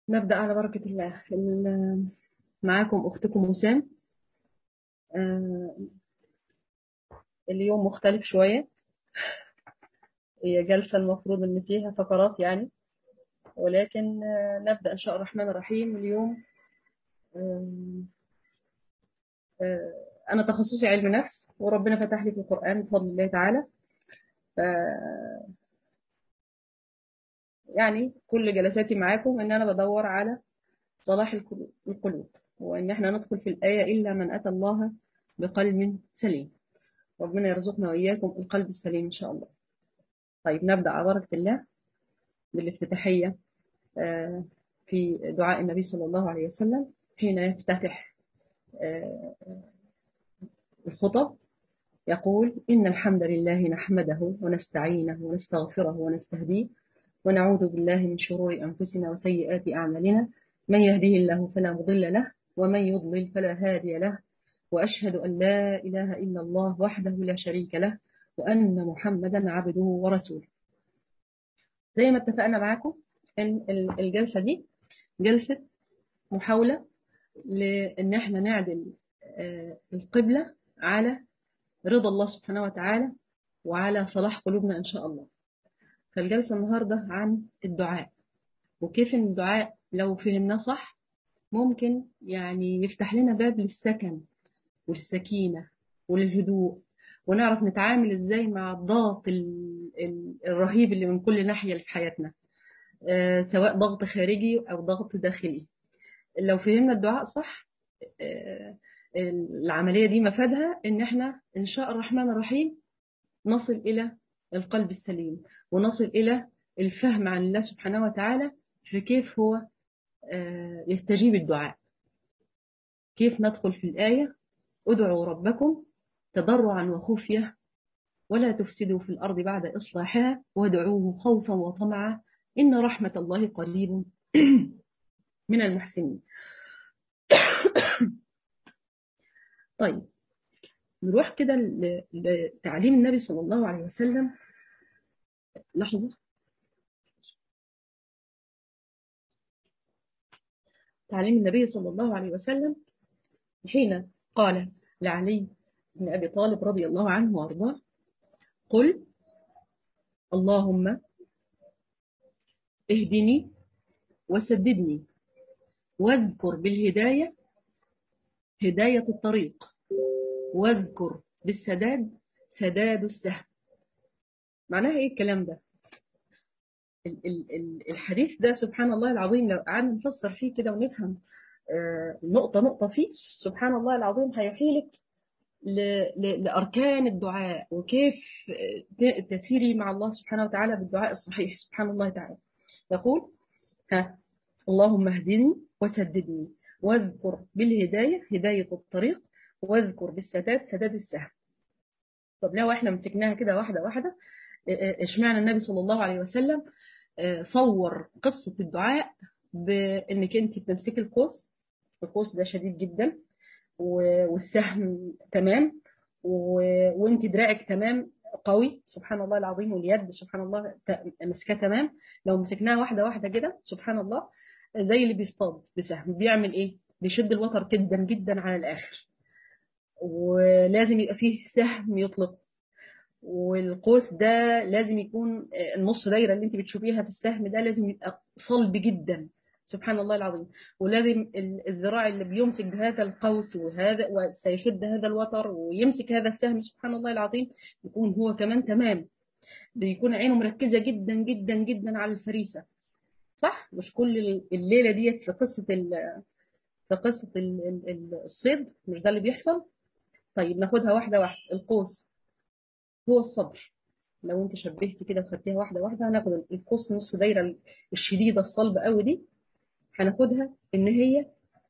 نبدأ على بركة الله ال- معاكم أختكم وسام آه، اليوم مختلف شوية هي جلسة المفروض إن فيها فقرات يعني ولكن آه، نبدأ إن شاء الله الرحمن الرحيم اليوم آم، آه، أنا تخصصي علم نفس وربنا فتح لي في القرآن بفضل الله تعالى ف يعني كل جلساتي معاكم إن أنا بدور على صلاح القلوب القلوب وإن إحنا ندخل في الآية إلا من أتى الله بقلب سليم ربنا يرزقنا وإياكم القلب السليم إن شاء الله طيب نبدأ على بركة الله بالافتتاحية آه، في دعاء النبي صلى الله عليه وسلم حين يفتتح آه، الخطب يقول إن الحمد لله نحمده ونستعينه ونستغفره ونستهديه ونعوذ بالله من شرور أنفسنا وسيئات أعمالنا من يهده الله فلا مضل له ومن يضلل فلا هادي له وأشهد أن لا إله إلا الله وحده لا شريك له وأن محمدا عبده ورسوله زي ما اتفقنا معاكم ان ال- الجلسة دي جلسة محاولة لان احنا نعدل آه، القبلة على رضا الله سبحانه وتعالى وعلى صلاح قلوبنا ان شاء الله فالجلسة النهاردة عن الدعاء وكيف ان الدعاء لو فهمناه صح ممكن يعني يفتح لنا باب للسكن والسكينة وللهدوء ونعرف نتعامل ازاي مع الضغط ال- ال- الرهيب اللي من كل ناحية في حياتنا آه، سواء ضغط خارجي أو ضغط داخلي لو فهمنا الدعاء صح آه، العملية دي مفادها إن إحنا إن شاء الرحمن الرحيم نصل إلى القلب السليم ونصل إلى الفهم عن الله سبحانه وتعالى في كيف هو آه، يستجيب الدعاء كيف ندخل في الآية ادعوا ربكم تضرعا وخفية ولا تفسدوا في الأرض بعد إصلاحها وادعوه خوفا وطمعا إن رحمة الله قريب من المحسنين طيب نروح كده ل- لتعليم النبي صلى الله عليه وسلم لحظة تعليم النبي صلى الله عليه وسلم حين قال لعلي بن أبي طالب رضي الله عنه وأرضاه قل اللهم اهدني وسددني واذكر بالهداية هداية الطريق واذكر بالسداد سداد السهم معناها ايه الكلام ده ال- ال- ال- الحديث ده سبحان الله العظيم لو قعدنا نفسر فيه كده ونفهم آه، نقطة نقطة فيه سبحان الله العظيم هيحيلك ل- ل- لأركان الدعاء وكيف آه، ت- تسيري مع الله سبحانه وتعالى بالدعاء الصحيح سبحان الله تعالى يقول ها اللهم اهدني وسددني واذكر بالهداية هداية الطريق واذكر بالسداد سداد السهم طب لو احنا مسكناها كده واحدة واحدة اه، اه، اشمعنى النبي صلى الله عليه وسلم اه، صور قصة الدعاء بانك انت بتمسكي القوس القوس ده شديد جدا و- والسهم تمام و- وانت دراعك تمام قوي سبحان الله العظيم واليد سبحان الله ت- مسكاه تمام لو مسكناها واحده واحده كده سبحان الله زي اللي بيصطاد بسهم بيعمل ايه بيشد الوتر جدا جدا على الاخر ولازم يبقى فيه سهم يطلق والقوس ده لازم يكون النص دايره اللي انت بتشوفيها في السهم ده لازم يبقى صلب جدا سبحان الله العظيم ولازم ال- الذراع اللي بيمسك بهذا القوس وهذا وسيشد هذا الوتر ويمسك هذا السهم سبحان الله العظيم يكون هو كمان تمام بيكون عينه مركزه جدا جدا جدا على الفريسه صح مش كل ال- الليله ديت في قصه ال- في قصه ال- ال- ال- الصيد مش ده اللي بيحصل طيب ناخدها واحده واحده القوس هو الصبر لو انت شبهت كده وخدتيها واحده واحده هناخد القوس نص دايره الشديده الصلبه قوي دي هناخدها ان هي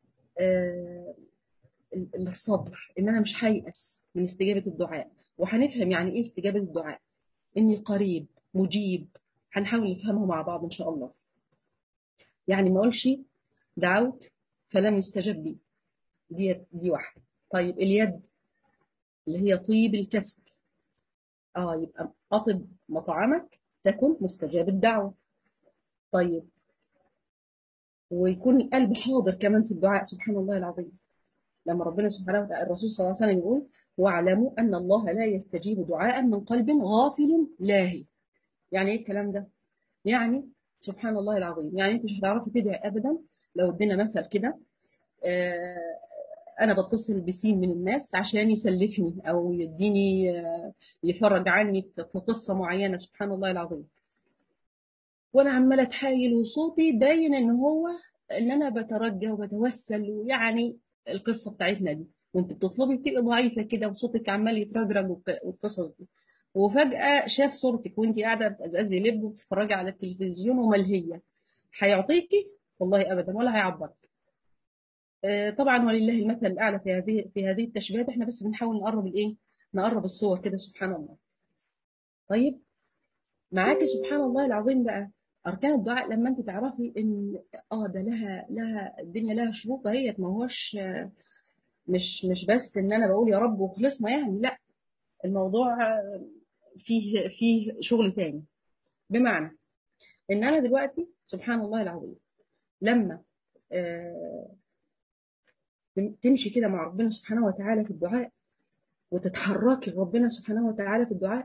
آه، ال- الصبر ان انا مش هيأس من استجابه الدعاء وهنفهم يعني ايه استجابه الدعاء اني قريب مجيب هنحاول نفهمه مع بعض ان شاء الله يعني ما اقولش دعوت فلم يستجب لي دي دي واحده طيب اليد اللي هي طيب الكسب اه يبقى اطب مطعمك تكن مستجاب الدعوه طيب ويكون القلب حاضر كمان في الدعاء سبحان الله العظيم لما ربنا سبحانه وتعالى الرسول صلى الله عليه وسلم يقول واعلموا أن الله لا يستجيب دعاء من قلب غافل لاهي يعني ايه الكلام ده يعني سبحان الله العظيم يعني انت مش هتعرفي تدعي ابدا لو ادينا مثل كده آه انا بتصل بسين من الناس عشان يسلفني او يديني آه يفرج عني في قصه معينه سبحان الله العظيم وانا عماله اتحايل وصوتي باين ان هو ان انا بترجى وبتوسل ويعني القصه بتاعتنا دي وانت بتطلبي بتبقي ضعيفه كده وصوتك عمال يترجرج والقصص دي وفجاه شاف صورتك وانت قاعده بتزازي لب وبتتفرجي على التلفزيون وملهيه هيعطيكي والله ابدا ولا هيعبرك طبعا ولله المثل الاعلى في هذه في هذه التشبيهات احنا بس بنحاول نقرب الايه نقرب الصور كده سبحان الله طيب معاكي سبحان الله العظيم بقى اركان الدعاء لما انت تعرفي ان اه ده لها لها الدنيا لها شروط اهيت ما هوش مش مش بس ان انا بقول يا رب وخلصنا يعني لا الموضوع فيه فيه شغل تاني بمعنى ان انا دلوقتي سبحان الله العظيم لما آه تمشي كده مع ربنا سبحانه وتعالى في الدعاء وتتحركي ربنا سبحانه وتعالى في الدعاء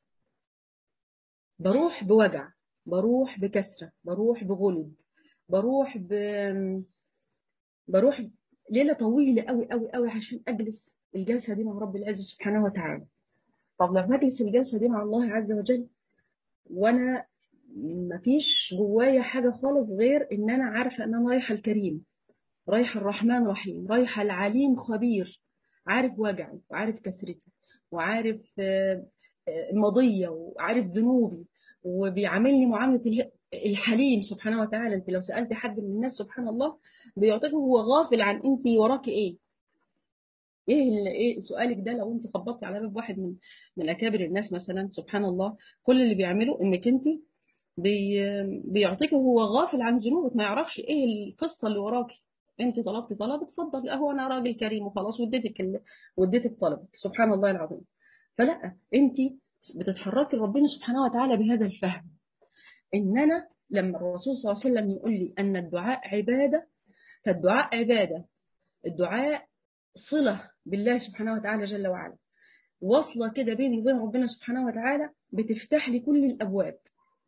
بروح بوجع بروح بكسرة بروح بغلب بروح ب بروح ليلة طويلة قوي قوي قوي عشان أجلس الجلسة دي مع رب العزة سبحانه وتعالى طب لما أجلس الجلسة دي مع الله عز وجل وأنا مفيش جوايا حاجة خالص غير إن أنا عارفة إن أنا رايحة الكريم رايحة الرحمن الرحيم رايحة العليم خبير عارف وجعي وعارف كسرتي وعارف الماضية وعارف ذنوبي وبيعاملني معاملة الحليم سبحانه وتعالى انت لو سألت حد من الناس سبحان الله بيعطيك هو غافل عن انت وراكي ايه ايه ايه سؤالك ده لو انت خبطتي على باب واحد من من اكابر الناس مثلا سبحان الله كل اللي بيعمله انك انت بي بيعطيك هو غافل عن ذنوبك ما يعرفش ايه القصه اللي وراكي انت طلبت طلب اتفضل اهو انا راجل كريم وخلاص وديتك ال... وديتك طلبك سبحان الله العظيم فلا انت بتتحركي ربنا سبحانه وتعالى بهذا الفهم ان انا لما الرسول صلى الله عليه وسلم يقول لي ان الدعاء عباده فالدعاء عباده الدعاء صله بالله سبحانه وتعالى جل وعلا واصله كده بيني وبين ربنا سبحانه وتعالى بتفتح لي كل الابواب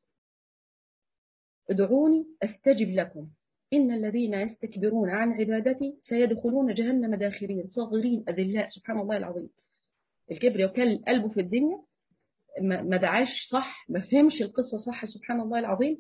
ادعوني استجب لكم إن الذين يستكبرون عن عبادتي سيدخلون جهنم داخرين صاغرين أذلاء سبحان الله العظيم الكبر وكان قلبه في الدنيا ما دعاش صح ما فهمش القصة صح سبحان الله العظيم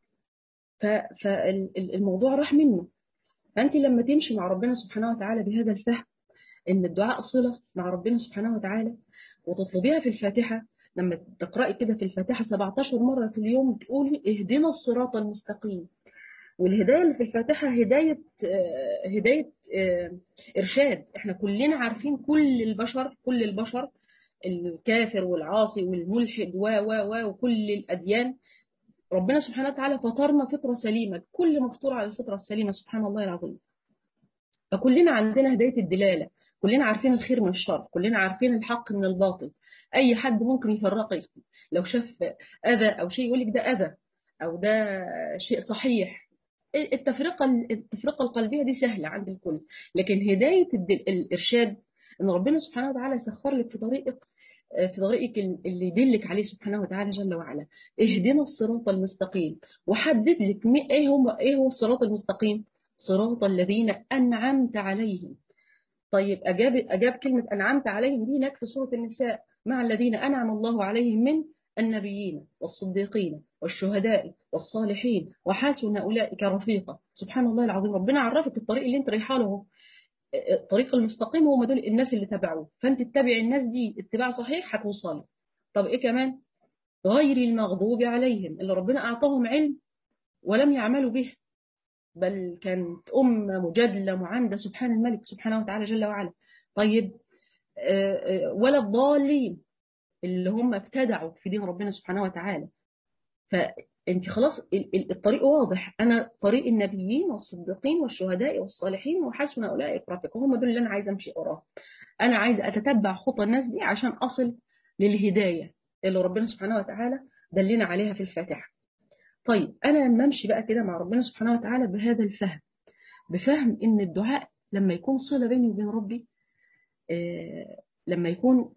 فالموضوع راح منه فأنت لما تمشي مع ربنا سبحانه وتعالى بهذا الفهم إن الدعاء صلة مع ربنا سبحانه وتعالى وتطلبيها في الفاتحة لما تقرأي كده في الفاتحة 17 مرة في اليوم تقولي اهدنا الصراط المستقيم والهدايه اللي في الفاتحه هدايه هدايه ارشاد احنا كلنا عارفين كل البشر كل البشر الكافر والعاصي والملحد و و و وكل الاديان ربنا سبحانه وتعالى فطرنا فطره سليمه كل مفطور على الفطره السليمه سبحان الله العظيم فكلنا عندنا هدايه الدلاله كلنا عارفين الخير من الشر كلنا عارفين الحق من الباطل اي حد ممكن يفرقك لو شاف اذى او شيء يقول لك ده اذى او ده شيء صحيح التفرقة التفرقة القلبية دي سهلة عند الكل لكن هداية الإرشاد إن ربنا سبحانه وتعالى سخر لك في طريقك في طريقك اللي يدلك عليه سبحانه وتعالى جل وعلا اهدنا الصراط المستقيم وحدد لك ايه هو ايه هو الصراط المستقيم صراط الذين انعمت عليهم طيب اجاب اجاب كلمه انعمت عليهم دي هناك في سوره النساء مع الذين انعم الله عليهم من النبيين والصديقين والشهداء والصالحين وحسن أولئك رفيقا سبحان الله العظيم ربنا عرفك الطريق اللي انت رايحه له الطريق المستقيم هم دول الناس اللي تبعوه فانت تتبع الناس دي اتباع صحيح هتوصلي طب ايه كمان غير المغضوب عليهم اللي ربنا اعطاهم علم ولم يعملوا به بل كانت أمة مجادلة معاندة سبحان الملك سبحانه وتعالى جل وعلا طيب ولا الضالين اللي هم ابتدعوا في دين ربنا سبحانه وتعالى فانت خلاص الطريق واضح انا طريق النبيين والصديقين والشهداء والصالحين وحسن اولئك رفيقا هم دول اللي انا عايزه امشي وراهم انا عايزه اتتبع خطى الناس دي عشان اصل للهدايه اللي ربنا سبحانه وتعالى دلنا عليها في الفاتحه طيب انا لما امشي بقى كده مع ربنا سبحانه وتعالى بهذا الفهم بفهم ان الدعاء لما يكون صله بيني وبين ربي آه لما يكون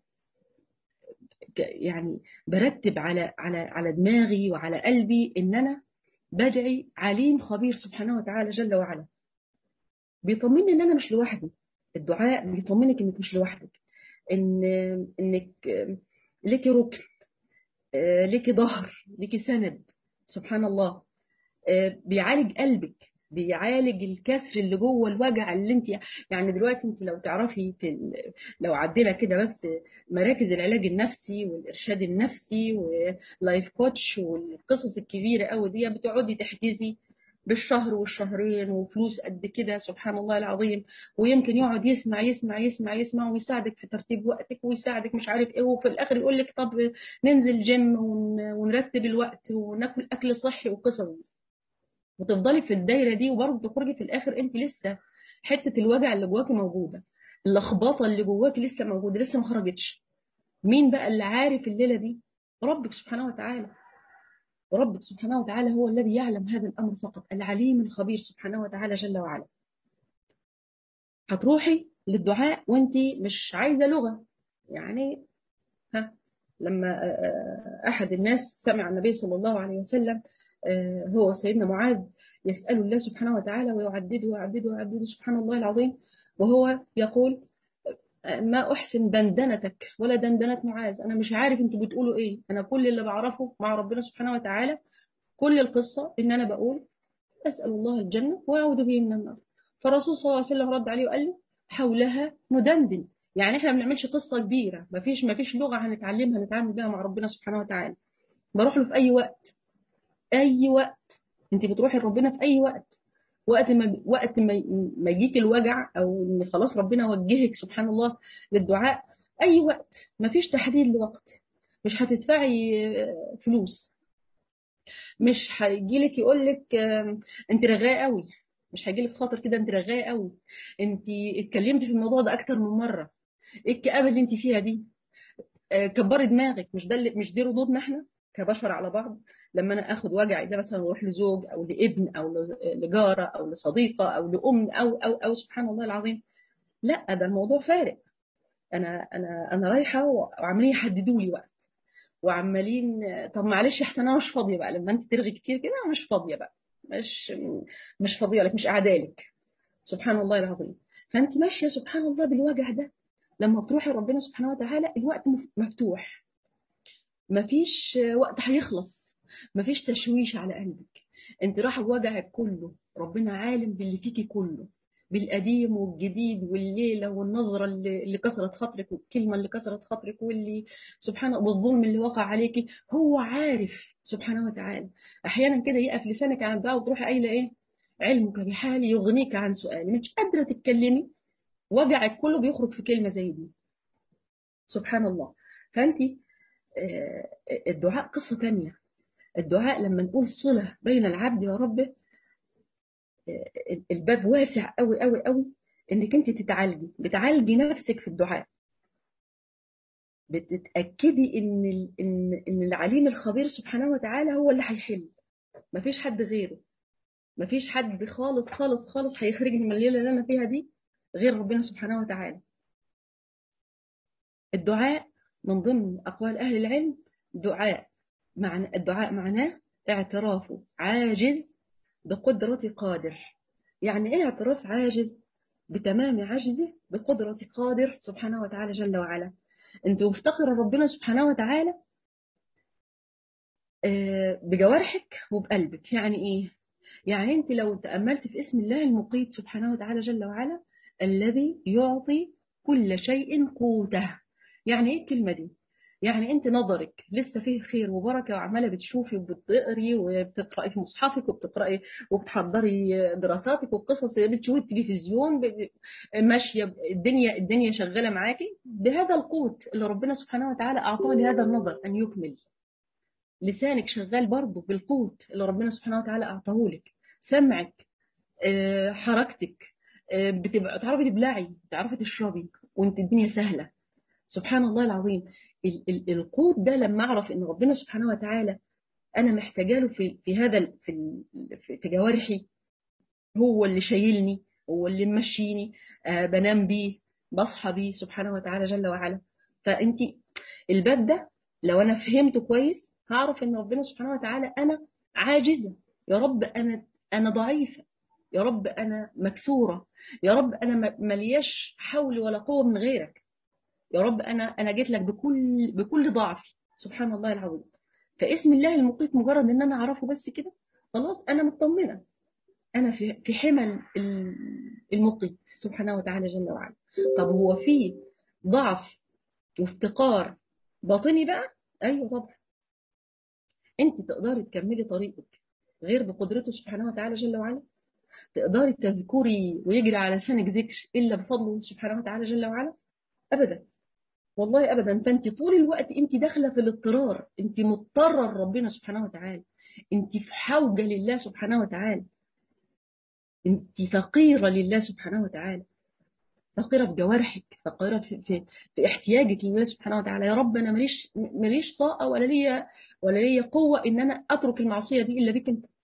يعني برتب على على على دماغي وعلى قلبي ان انا بدعي عليم خبير سبحانه وتعالى جل وعلا بيطمني ان انا مش لوحدي الدعاء بيطمنك انك مش لوحدك ان انك ليكي ركن ليكي ظهر ليكي سند سبحان الله بيعالج قلبك بيعالج الكسر اللي جوه الوجع اللي انت يعني دلوقتي انت لو تعرفي في لو عدينا كده بس مراكز العلاج النفسي والارشاد النفسي ولايف كوتش والقصص الكبيره قوي دي بتقعدي تحجزي بالشهر والشهرين وفلوس قد كده سبحان الله العظيم ويمكن يقعد يسمع يسمع يسمع يسمع ويساعدك في ترتيب وقتك ويساعدك مش عارف ايه وفي الاخر يقول لك طب ننزل جيم ونرتب الوقت وناكل اكل صحي وقصص دي وتفضلي في الدايره دي وبرضه تخرجي في الاخر انت لسه حته الوجع اللي جواكي موجوده اللخبطه اللي جواكي لسه موجوده لسه ما خرجتش مين بقى اللي عارف الليله دي ربك سبحانه وتعالى وربك سبحانه وتعالى هو الذي يعلم هذا الأمر فقط العليم الخبير سبحانه وتعالى جل وعلا هتروحي للدعاء وانت مش عايزة لغة يعني ها لما أحد الناس سمع النبي صلى الله عليه وسلم هو سيدنا معاذ يسأل الله سبحانه وتعالى ويعدده ويعدده ويعدده سبحان الله العظيم وهو يقول ما أحسن دندنتك ولا دندنة معاذ أنا مش عارف أنتوا بتقولوا إيه أنا كل اللي بعرفه مع ربنا سبحانه وتعالى كل القصة إن أنا بقول أسأل الله الجنة وأعوذ به من النار فالرسول صلى الله عليه وسلم رد عليه وقال له حولها ندندن يعني إحنا ما بنعملش قصة كبيرة ما فيش ما فيش لغة هنتعلمها نتعامل بها مع ربنا سبحانه وتعالى بروح له في أي وقت أي وقت أنت بتروحي لربنا في أي وقت وقت ما وقت ما ما يجيك الوجع او ان خلاص ربنا وجهك سبحان الله للدعاء اي وقت ما فيش تحديد لوقت مش هتدفعي فلوس مش هيجي لك يقول لك انت رغايه قوي مش هيجي لك خاطر كده انت رغايه قوي انت اتكلمتي في الموضوع ده اكتر من مره ايه الكآبه اللي انت فيها دي كبري دماغك مش ده مش دي ردودنا احنا كبشر على بعض لما انا اخد وجعي ده مثلا واروح لزوج او لابن او لجاره او لصديقه او لام او او او سبحان الله العظيم لا ده الموضوع فارق انا انا انا رايحه وعمالين يحددوا لي وقت وعمالين طب معلش احسن انا مش فاضيه بقى لما انت ترغي كتير كده انا مش فاضيه بقى مش مش فاضيه لك مش قاعده لك سبحان الله العظيم فانت ماشيه سبحان الله بالوجع ده لما بتروحي ربنا سبحانه وتعالى الوقت مفتوح مفيش وقت هيخلص مفيش تشويش على قلبك انت رايحه بوجعك كله ربنا عالم باللي فيكي كله بالقديم والجديد والليله والنظره اللي, اللي كسرت خاطرك والكلمه اللي كسرت خاطرك واللي سبحانه والظلم اللي وقع عليكي هو عارف سبحانه وتعالى احيانا كده يقف لسانك عن الدعاء وتروحي قايله ايه علمك بحالي يغنيك عن سؤالي مش قادره تتكلمي وجعك كله بيخرج في كلمه زي دي سبحان الله فانت الدعاء قصه ثانيه الدعاء لما نقول صلة بين العبد وربه الباب واسع قوي قوي قوي انك انت تتعالجي بتعالجي نفسك في الدعاء بتتاكدي ان ان ان العليم الخبير سبحانه وتعالى هو اللي هيحل مفيش حد غيره مفيش حد خالص خالص خالص هيخرجني من الليله اللي انا فيها دي غير ربنا سبحانه وتعالى الدعاء من ضمن اقوال اهل العلم دعاء معنى الدعاء معناه اعتراف عاجز بقدرة قادر يعني ايه اعتراف عاجز بتمام عجزه بقدرة قادر سبحانه وتعالى جل وعلا انت مفتقرة ربنا سبحانه وتعالى بجوارحك وبقلبك يعني ايه يعني انت لو تأملت في اسم الله المقيت سبحانه وتعالى جل وعلا الذي يعطي كل شيء قوته يعني ايه الكلمة دي يعني انت نظرك لسه فيه خير وبركه وعماله بتشوفي وبتقري وبتقراي في مصحفك وبتقراي وبتحضري دراساتك وقصص بتشوفي التلفزيون ماشيه الدنيا الدنيا شغاله معاكي بهذا القوت اللي ربنا سبحانه وتعالى اعطاه لهذا النظر ان يكمل لسانك شغال برضه بالقوت اللي ربنا سبحانه وتعالى اعطاه لك سمعك حركتك بتبقى تعرفي تبلعي تعرفي تشربي وانت الدنيا سهله سبحان الله العظيم القوت ده لما اعرف ان ربنا سبحانه وتعالى انا محتاجه له في في هذا في في جوارحي هو اللي شايلني هو اللي ممشيني آه بنام بيه بصحى بيه سبحانه وتعالى جل وعلا فانت الباب ده لو انا فهمته كويس هعرف ان ربنا سبحانه وتعالى انا عاجزه يا رب انا انا ضعيفه يا رب انا مكسوره يا رب انا ملياش حول ولا قوه من غيرك يا رب انا انا جيت لك بكل بكل ضعف سبحان الله العظيم فاسم الله المقيت مجرد ان انا اعرفه بس كده خلاص انا مطمنه انا في في حمى المقيت سبحانه وتعالى جل وعلا طب هو في ضعف وافتقار باطني بقى ايوه طبعا انت تقدري تكملي طريقك غير بقدرته سبحانه وتعالى جل وعلا تقدري تذكري ويجري على لسانك ذكر الا بفضله سبحانه وتعالى جل وعلا ابدا والله ابدا فانت طول الوقت انت داخله في الاضطرار انت مضطره لربنا سبحانه وتعالى انت في حوجه لله سبحانه وتعالى انت فقيره لله سبحانه وتعالى فقيره بجوارحك فقيره في, في, في احتياجك لله سبحانه وتعالى يا رب انا ماليش ماليش طاقه ولا ليا ولا ليا قوه ان انا اترك المعصيه دي الا بك انت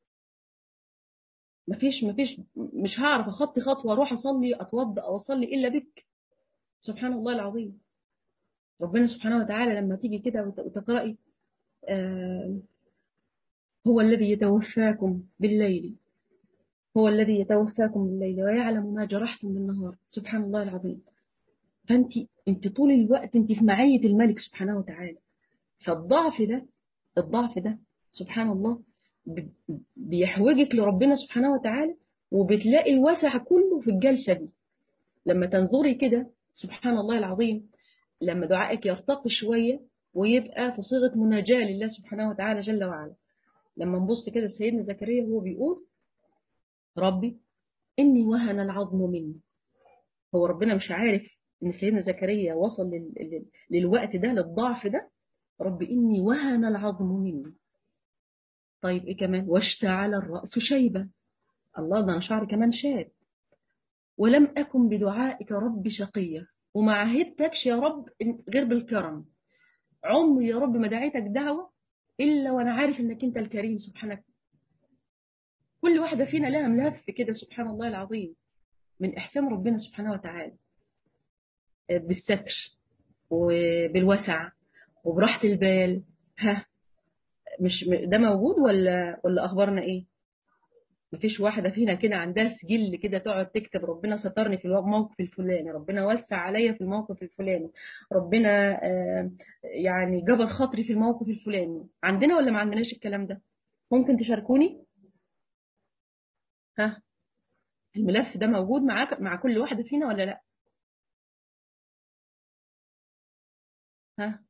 مفيش مفيش مش هعرف اخطي خطوه اروح اصلي اتوضا او اصلي الا بك سبحان الله العظيم ربنا سبحانه وتعالى لما تيجي كده وتقرأي آه هو الذي يتوفاكم بالليل هو الذي يتوفاكم بالليل ويعلم ما جرحتم بالنهار سبحان الله العظيم فانت انت طول الوقت انت في معية الملك سبحانه وتعالى فالضعف ده الضعف ده سبحان الله بيحوجك لربنا سبحانه وتعالى وبتلاقي الوسع كله في الجلسة دي لما تنظري كده سبحان الله العظيم لما دعائك يرتقي شوية ويبقى في صيغة مناجاة لله سبحانه وتعالى جل وعلا لما نبص كده سيدنا زكريا وهو بيقول ربي إني وهن العظم مني هو ربنا مش عارف إن سيدنا زكريا وصل لل... للوقت ده للضعف ده ربي إني وهن العظم مني طيب إيه كمان واشتعل الرأس شيبة الله ده أنا شعري كمان شاب ولم أكن بدعائك رب شقية وما عهدتكش يا رب غير بالكرم عمري يا رب ما دعيتك دعوة إلا وأنا عارف إنك أنت الكريم سبحانك كل واحدة فينا لها ملف كده سبحان الله العظيم من إحسان ربنا سبحانه وتعالى بالستر وبالوسع وبراحة البال ها مش ده موجود ولا ولا أخبارنا إيه؟ مفيش واحدة فينا كده عندها سجل كده تقعد تكتب ربنا سترني في الموقف الفلاني ربنا وسع عليا في الموقف الفلاني ربنا يعني جبر خاطري في الموقف الفلاني عندنا ولا ما عندناش الكلام ده ممكن تشاركوني ها الملف ده موجود معاك مع كل واحدة فينا ولا لا ها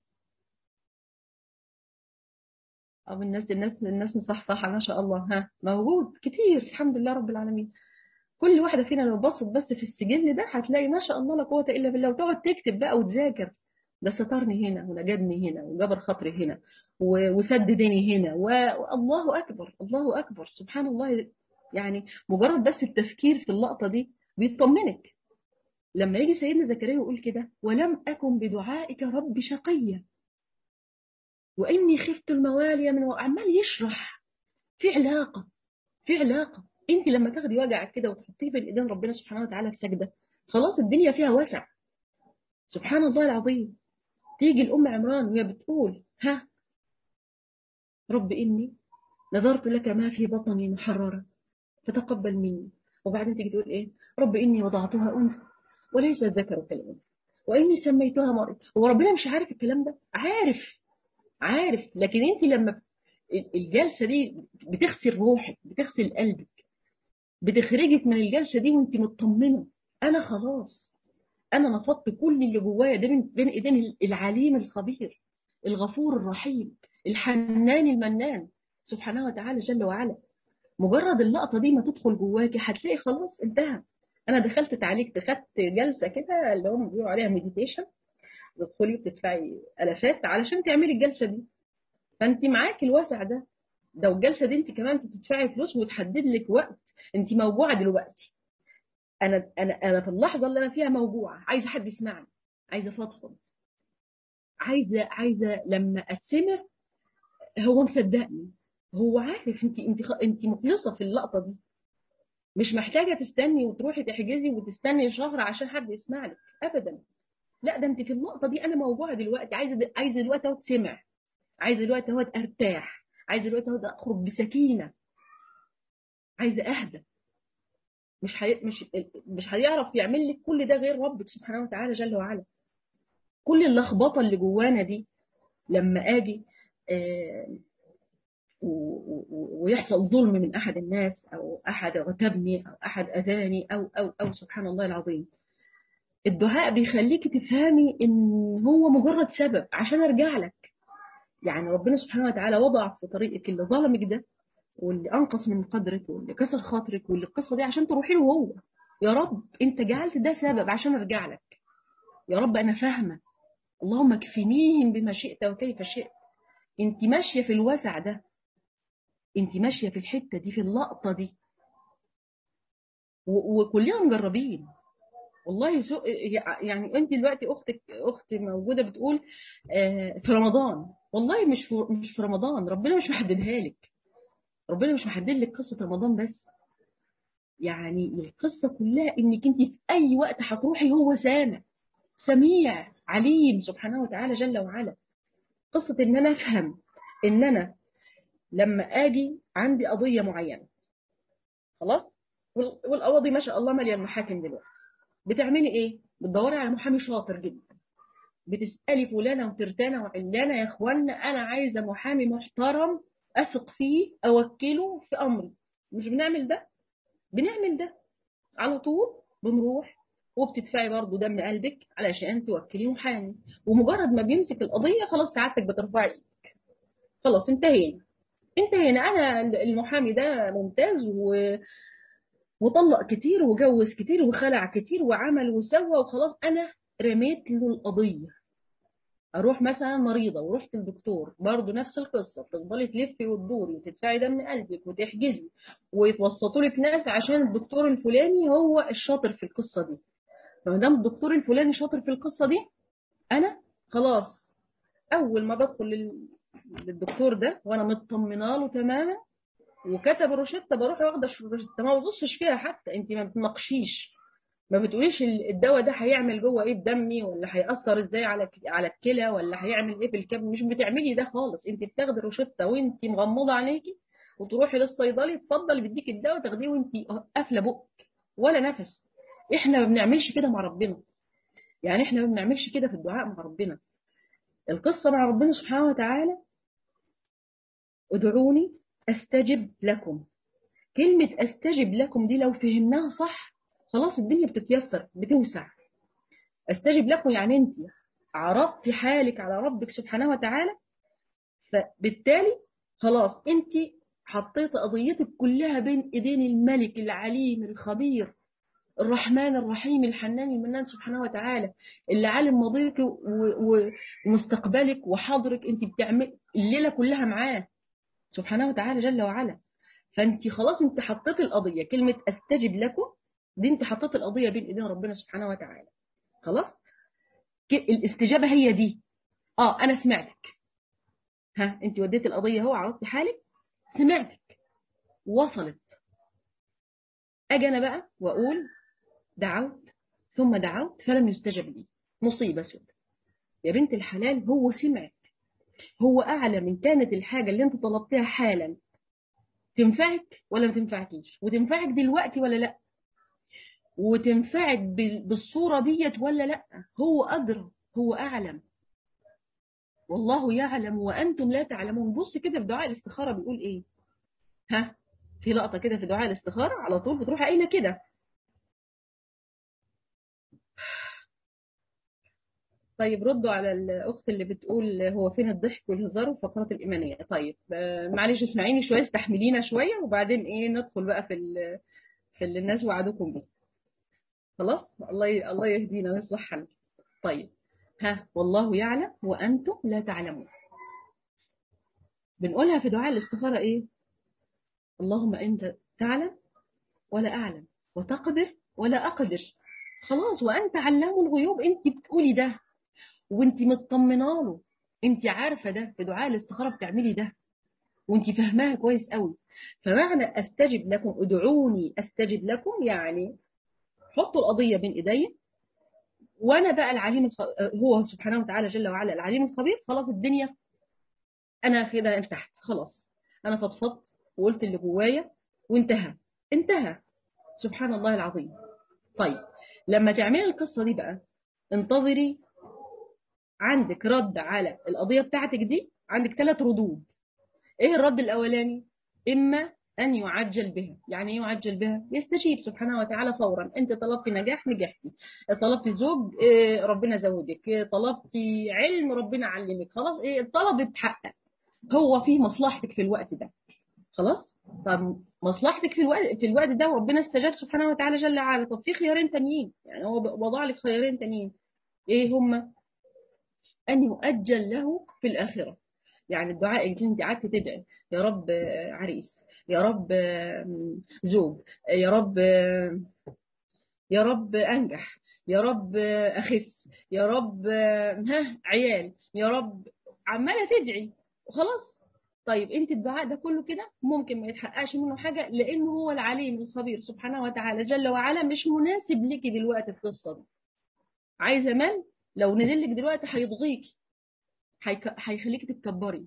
أو الناس الناس الناس مصحصحة ما شاء الله ها موجود كتير الحمد لله رب العالمين كل واحدة فينا لو بصت بس في السجل ده هتلاقي ما شاء الله لا قوة إلا بالله وتقعد تكتب بقى وتذاكر ده سترني هنا ونجدني هنا وجبر خاطري هنا وسددني هنا والله أكبر الله أكبر سبحان الله يعني مجرد بس التفكير في اللقطة دي بيطمنك لما يجي سيدنا زكريا يقول كده ولم أكن بدعائك رب شقيا وإني خفت الموالي من عمال يشرح في علاقة في علاقة أنت لما تاخدي وجعك كده وتحطيه بين إيدين ربنا سبحانه وتعالى في سجدة خلاص الدنيا فيها وسع سبحان الله العظيم تيجي الأم عمران وهي بتقول ها رب إني نظرت لك ما في بطني محررا فتقبل مني وبعدين تيجي تقول إيه رب إني وضعتها أنثى وليس الذكر كالأنثى وإني سميتها مريم هو ربنا مش عارف الكلام ده عارف عارف لكن انت لما الجلسه دي بتغسل روحك بتغسل قلبك بتخرجك من الجلسه دي وانت مطمنه انا خلاص انا نفضت كل اللي جوايا ده بين ايدين العليم الخبير الغفور الرحيم الحنان المنان سبحانه وتعالى جل وعلا مجرد اللقطه دي ما تدخل جواكي هتلاقي خلاص انتهى انا دخلت تعليق دخلت جلسه كده اللي هم بيقولوا عليها مديتيشن تدخلي بتدفعي الافات علشان تعملي الجلسه دي فانت معاكي الوسع ده ده والجلسه دي انت كمان بتدفعي فلوس وتحدد لك وقت انت موجوعه دلوقتي انا انا انا في اللحظه اللي انا فيها موجوعه عايزه حد يسمعني عايزه افضفض عايزه عايزه لما اتسمع هو مصدقني هو عارف انت انت انت مخلصه في اللقطه دي مش محتاجه تستني وتروحي تحجزي وتستني شهر عشان حد يسمع لك ابدا لا ده انت في اللقطه دي انا موجوعه دلوقتي عايزه عايزه دلوقتي اهو تسمع عايزه دلوقتي اهو ارتاح عايزه دلوقتي اهو اخرج بسكينه عايزه اهدى مش حي... مش مش هيعرف يعمل لك كل ده غير ربك سبحانه وتعالى جل وعلا كل اللخبطه اللي جوانا دي لما اجي آه ويحصل ظلم من احد الناس او احد غتبني او احد اذاني او او او سبحان الله العظيم الدعاء بيخليك تفهمي ان هو مجرد سبب عشان ارجع لك يعني ربنا سبحانه وتعالى وضع في طريقك اللي ظلمك ده واللي انقص من قدرك واللي كسر خاطرك واللي القصه دي عشان تروحي له هو يا رب انت جعلت ده سبب عشان ارجع لك يا رب انا فاهمه اللهم اكفنيهم بما شئت وكيف شئت انت ماشيه في الوسع ده انت ماشيه في الحته دي في اللقطه دي وكلنا مجربين والله سوء يعني انت دلوقتي اختك اخت موجوده بتقول في رمضان والله مش في مش في رمضان ربنا مش محددها لك ربنا مش محدد لك قصه رمضان بس يعني القصه كلها انك انت في اي وقت هتروحي هو سامع سميع عليم سبحانه وتعالى جل وعلا قصه ان انا افهم ان انا لما اجي عندي قضيه معينه خلاص والقواضي ما شاء الله ماليه المحاكم دلوقتي بتعملي ايه بتدوري على محامي شاطر جدا بتسالي فلانه وترتانه وعلانه يا اخوانا انا عايزه محامي محترم اثق فيه اوكله في امري مش بنعمل ده بنعمل ده على طول بنروح وبتدفعي برضه دم قلبك علشان توكلي محامي ومجرد ما بيمسك القضيه خلاص سعادتك بترفعي ايدك خلاص انتهينا انتهينا انا المحامي ده ممتاز و وطلق كتير وجوز كتير وخلع كتير وعمل وسوى وخلاص انا رميت له القضيه اروح مثلا مريضه ورحت للدكتور برضه نفس القصه تفضلي تلفي وتدوري وتدفعي دم قلبك وتحجزي ويتوسطوا لك ناس عشان الدكتور الفلاني هو الشاطر في القصه دي فما دام الدكتور الفلاني شاطر في القصه دي انا خلاص اول ما بدخل للدكتور ده وانا مطمنه له تماما وكتب الروشته بروح واخده الروشته ما ببصش فيها حتى انت ما بتناقشيش ما بتقوليش الدواء ده هيعمل جوه ايه بدمي ولا هيأثر ازاي على على الكلى ولا هيعمل ايه في الكبد مش بتعملي ده خالص انت بتاخدي الروشته وانت مغمضه عينيكي وتروحي للصيدلي اتفضل بيديك الدواء تاخديه وانت قافله بقك ولا نفس احنا ما بنعملش كده مع ربنا يعني احنا ما بنعملش كده في الدعاء مع ربنا القصه مع ربنا سبحانه وتعالى ادعوني استجب لكم كلمه استجب لكم دي لو فهمناها صح خلاص الدنيا بتتيسر بتوسع استجب لكم يعني انت عرضتي حالك على ربك سبحانه وتعالى فبالتالي خلاص انت حطيت قضيتك كلها بين ايدين الملك العليم الخبير الرحمن الرحيم الحنان المنان سبحانه وتعالى اللي عالم ماضيك ومستقبلك وحاضرك انت بتعمل الليله كلها معاه سبحانه وتعالى جل وعلا فانت خلاص انت حطيت القضيه كلمه استجب لكم دي انت حطيت القضيه بين ايدين ربنا سبحانه وتعالى خلاص الاستجابه هي دي اه انا سمعتك ها انت وديت القضيه اهو عرضتي حالك سمعتك وصلت اجي انا بقى واقول دعوت ثم دعوت فلم يستجب لي مصيبه سودة يا بنت الحلال هو سمعك هو اعلم ان كانت الحاجه اللي انت طلبتها حالا تنفعك ولا ما تنفعكيش وتنفعك دلوقتي ولا لا وتنفعك بالصورة ديت ولا لا هو أدرى هو أعلم والله يعلم وأنتم لا تعلمون بص كده في دعاء الاستخارة بيقول إيه ها في لقطة كده في دعاء الاستخارة على طول بتروح قايلة كده طيب ردوا على الأخت اللي بتقول هو فين الضحك والهزار والفقرات الإيمانية طيب معلش اسمعيني شوية استحملينا شوية وبعدين إيه ندخل بقى في في اللي الناس وعدوكم بيه خلاص الله الله يهدينا ويصلح حالنا طيب ها والله يعلم وانتم لا تعلمون بنقولها في دعاء الاستخاره ايه اللهم انت تعلم ولا اعلم وتقدر ولا اقدر خلاص وانت علام الغيوب انت بتقولي ده وانت مطمنه له انت عارفه ده في دعاء الاستخاره بتعملي ده وانت فاهماها كويس قوي فمعنى استجب لكم ادعوني استجب لكم يعني حطوا القضيه بين ايديا وانا بقى العليم الخ... هو سبحانه وتعالى جل وعلا العليم الخبير خلاص الدنيا انا كده ارتحت خلاص انا فضفضت وقلت اللي جوايا وانتهى انتهى سبحان الله العظيم طيب لما تعملي القصه دي بقى انتظري عندك رد على القضيه بتاعتك دي عندك ثلاث ردود ايه الرد الاولاني اما ان يعجل بها يعني ايه يعجل بها يستجيب سبحانه وتعالى فورا انت طلبت نجاح نجحتي طلبت زوج إيه ربنا زوجك إيه طلبت علم ربنا علمك خلاص ايه الطلب اتحقق هو في مصلحتك في الوقت ده خلاص طب مصلحتك في الوقت في الوقت ده ربنا استجاب سبحانه وتعالى جل وعلا طب في خيارين تانيين يعني هو وضع لك خيارين تانيين ايه هما ان يؤجل له في الاخره يعني الدعاء اللي انت قعدت تدعي يا رب عريس يا رب زوج يا رب يا رب انجح يا رب اخس يا رب ها عيال يا رب عماله تدعي وخلاص طيب انت الدعاء ده كله كده ممكن ما يتحققش منه حاجه لانه هو العليم الخبير سبحانه وتعالى جل وعلا مش مناسب ليكي دلوقتي القصه دي عايزه مال لو نزلك دلوقتي هيضغيكي هيخليكي تتكبري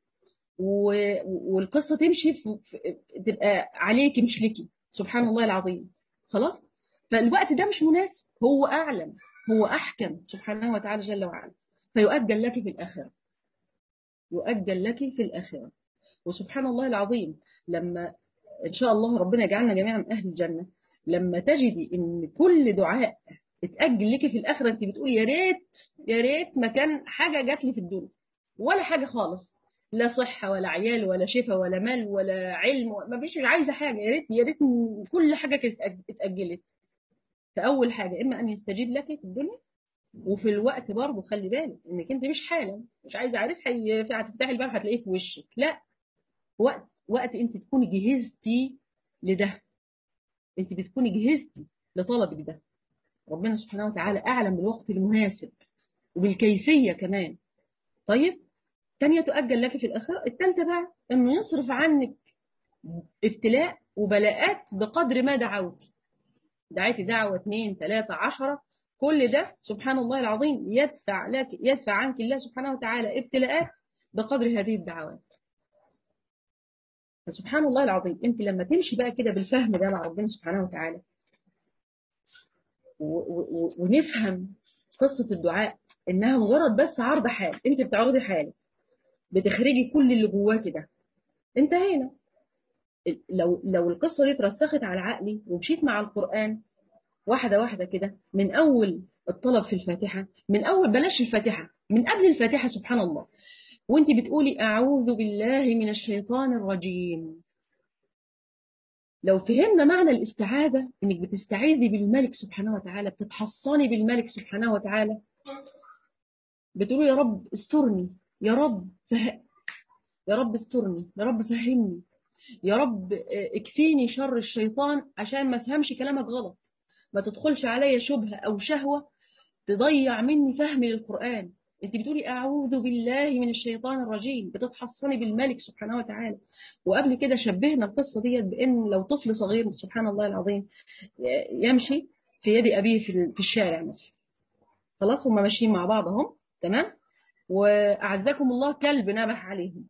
والقصه تمشي في تبقى عليكي مش ليكي سبحان الله العظيم خلاص فالوقت ده مش مناسب هو اعلم هو احكم سبحانه وتعالى جل وعلا فيؤجل لك في الاخره يؤجل لك في الاخره وسبحان الله العظيم لما ان شاء الله ربنا يجعلنا جميعا من اهل الجنه لما تجدي ان كل دعاء اتاجل لك في الاخره انت بتقول يا ريت يا ريت ما كان حاجه جات لي في الدنيا ولا حاجه خالص لا صحة ولا عيال ولا شفاء ولا مال ولا علم ما فيش عايزة حاجة يا ريت يا ريت كل حاجة كانت اتأجلت فأول حاجة إما أن يستجيب لك في الدنيا وفي الوقت برضه خلي بالك إنك أنت مش حالا مش عايزة عريس هتفتحي الباب هتلاقيه في وشك لا وقت وقت أنت تكوني جهزتي لده أنت بتكوني جهزتي لطلبك ده ربنا سبحانه وتعالى أعلم بالوقت المناسب وبالكيفية كمان طيب ثانية تؤجل لك في الآخرة الثالثة بقى إنه يصرف عنك ابتلاء وبلاءات بقدر ما دعوت دعيتي دعوة اثنين ثلاثة عشرة كل ده سبحان الله العظيم يدفع لك يدفع عنك الله سبحانه وتعالى ابتلاءات بقدر هذه الدعوات فسبحان الله العظيم انت لما تمشي بقى كده بالفهم ده مع ربنا سبحانه وتعالى ونفهم قصة الدعاء انها مجرد بس عرض حال انت بتعرضي حالك بتخرجي كل اللي جواكي ده انتهينا لو لو القصه دي اترسخت على عقلي ومشيت مع القران واحده واحده كده من اول الطلب في الفاتحه من اول بلاش الفاتحه من قبل الفاتحه سبحان الله وانت بتقولي اعوذ بالله من الشيطان الرجيم لو فهمنا معنى الاستعاذه انك بتستعيذي بالملك سبحانه وتعالى بتتحصني بالملك سبحانه وتعالى بتقولي يا رب استرني يا رب فه... يا رب استرني يا رب فهمني يا رب اكفيني شر الشيطان عشان ما افهمش كلامك غلط ما تدخلش عليا شبهة او شهوة تضيع مني فهمي للقرآن انت بتقولي اعوذ بالله من الشيطان الرجيم بتتحصني بالملك سبحانه وتعالى وقبل كده شبهنا القصة ديت بان لو طفل صغير سبحان الله العظيم يمشي في يد ابيه في الشارع مثلا خلاص هم ماشيين مع بعض اهم تمام وأعزكم الله كلب نبح عليهم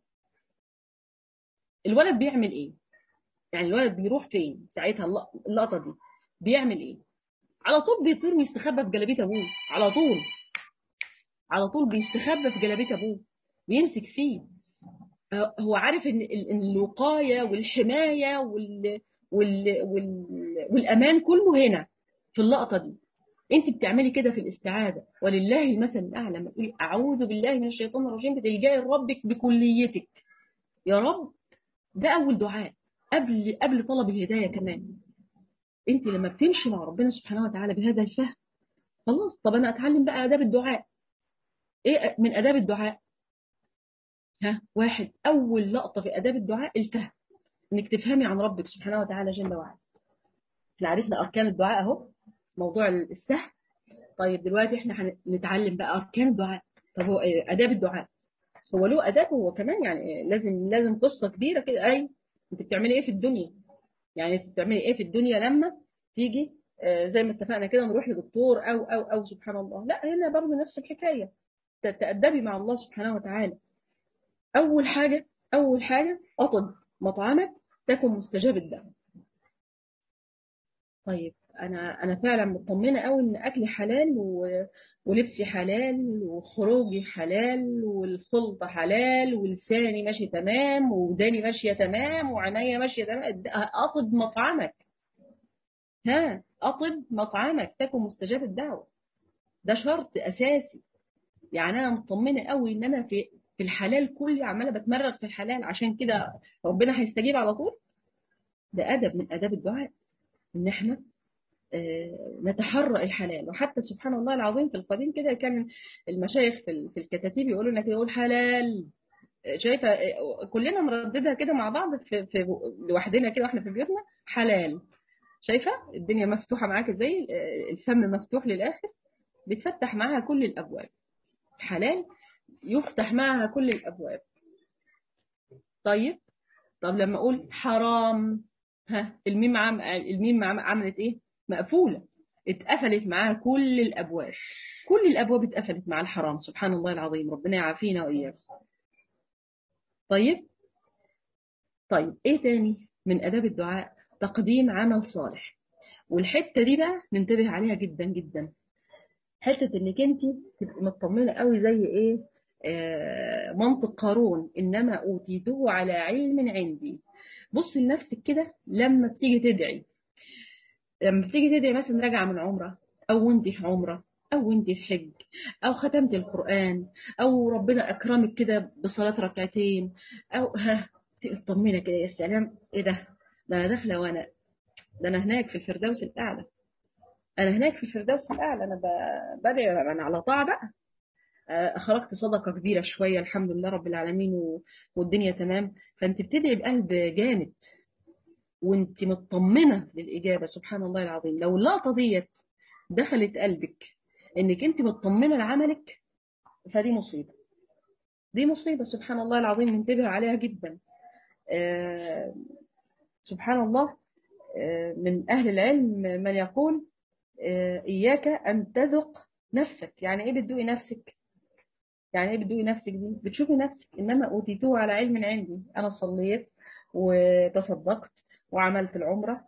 الولد بيعمل ايه يعني الولد بيروح فين ساعتها اللقطة دي بيعمل ايه على طول بيطير ويستخبى في جلابيه ابوه على طول على طول بيستخبى في جلابيه ابوه بيمسك فيه هو عارف ان الوقايه والحمايه وال... وال... وال... والامان كله هنا في اللقطه دي انت بتعملي كده في الاستعاذه ولله المثل الاعلى ما تقولي اعوذ بالله من الشيطان الرجيم بتلجئي لربك بكليتك يا رب ده اول دعاء قبل قبل طلب الهدايه كمان انت لما بتمشي مع ربنا سبحانه وتعالى بهذا الفهم خلاص طب انا اتعلم بقى اداب الدعاء ايه من اداب الدعاء ها واحد اول لقطه في اداب الدعاء الفهم انك تفهمي عن ربك سبحانه وتعالى جل وعلا احنا عرفنا اركان الدعاء اهو موضوع السهل طيب دلوقتي احنا هنتعلم بقى اركان الدعاء طب هو ايه اداب الدعاء بالعكس هو له اداب هو كمان يعني لازم لازم قصه كبيره كده اي انت بتعملي ايه في الدنيا يعني انت بتعملي ايه في الدنيا لما تيجي آه، زي ما اتفقنا كده نروح لدكتور او او او سبحان الله لا هنا برضه نفس الحكايه تتأدبي مع الله سبحانه وتعالى اول حاجه اول حاجه اطب مطعمك تكن مستجاب الدعوه طيب انا انا فعلا مطمنه قوي ان اكلي حلال و... ولبسي حلال وخروجي حلال والخلطه حلال ولساني ماشي تمام وداني ماشيه تمام وعينيا ماشيه تمام اطب مطعمك ها اطب مطعمك تكن مستجاب الدعوه ده شرط اساسي يعني انا مطمنه قوي ان انا في في الحلال كلي عماله بتمرغ في الحلال عشان كده ربنا هيستجيب على طول ده ادب من اداب الدعاء ان احنا نتحرى الحلال وحتى سبحان الله العظيم في القديم كده كان المشايخ في في الكتاتيب يقولوا لنا كده يقول حلال شايفه كلنا مرددها كده مع بعض في, في لوحدنا كده واحنا في بيوتنا حلال شايفه الدنيا مفتوحه معاك ازاي الفم مفتوح للاخر بتفتح معاها كل الابواب حلال يفتح معها كل الابواب طيب طب لما اقول حرام ها الميم عم الميم عملت ايه مقفولة اتقفلت معاها كل الأبواب كل الأبواب اتقفلت مع الحرام سبحان الله العظيم ربنا يعافينا وإياكم طيب طيب ايه تاني من أداب الدعاء تقديم عمل صالح والحتة دي بقى ننتبه عليها جدا جدا حتة انك انت تبقي مطمنة قوي زي ايه آه منطق قارون انما اوتيته على علم عندي بص لنفسك كده لما بتيجي تدعي لما بتيجي تدعي مثلا راجعه من عمره او وانت في عمره او وانت في حج او ختمت القران او ربنا اكرمك كده بصلاه ركعتين او ها تطمني كده يا سلام ايه ده ده انا داخله وانا ده انا هناك في الفردوس الاعلى انا هناك في الفردوس الاعلى انا بدعي انا على طاعه بقى اخرجت صدقه كبيره شويه الحمد لله رب العالمين والدنيا تمام فانت بتدعي بقلب جامد وانت مطمنة للإجابة سبحان الله العظيم لو اللقطة ديت دخلت قلبك انك انت مطمنة لعملك فدي مصيبة دي مصيبة سبحان الله العظيم ننتبه عليها جدا آه سبحان الله آه من أهل العلم من يقول آه إياك أن تذق نفسك يعني إيه بتدوقي نفسك يعني إيه بتدوقي نفسك دي بتشوفي نفسك إنما أوتيتوه على علم عندي أنا صليت وتصدقت وعملت العمرة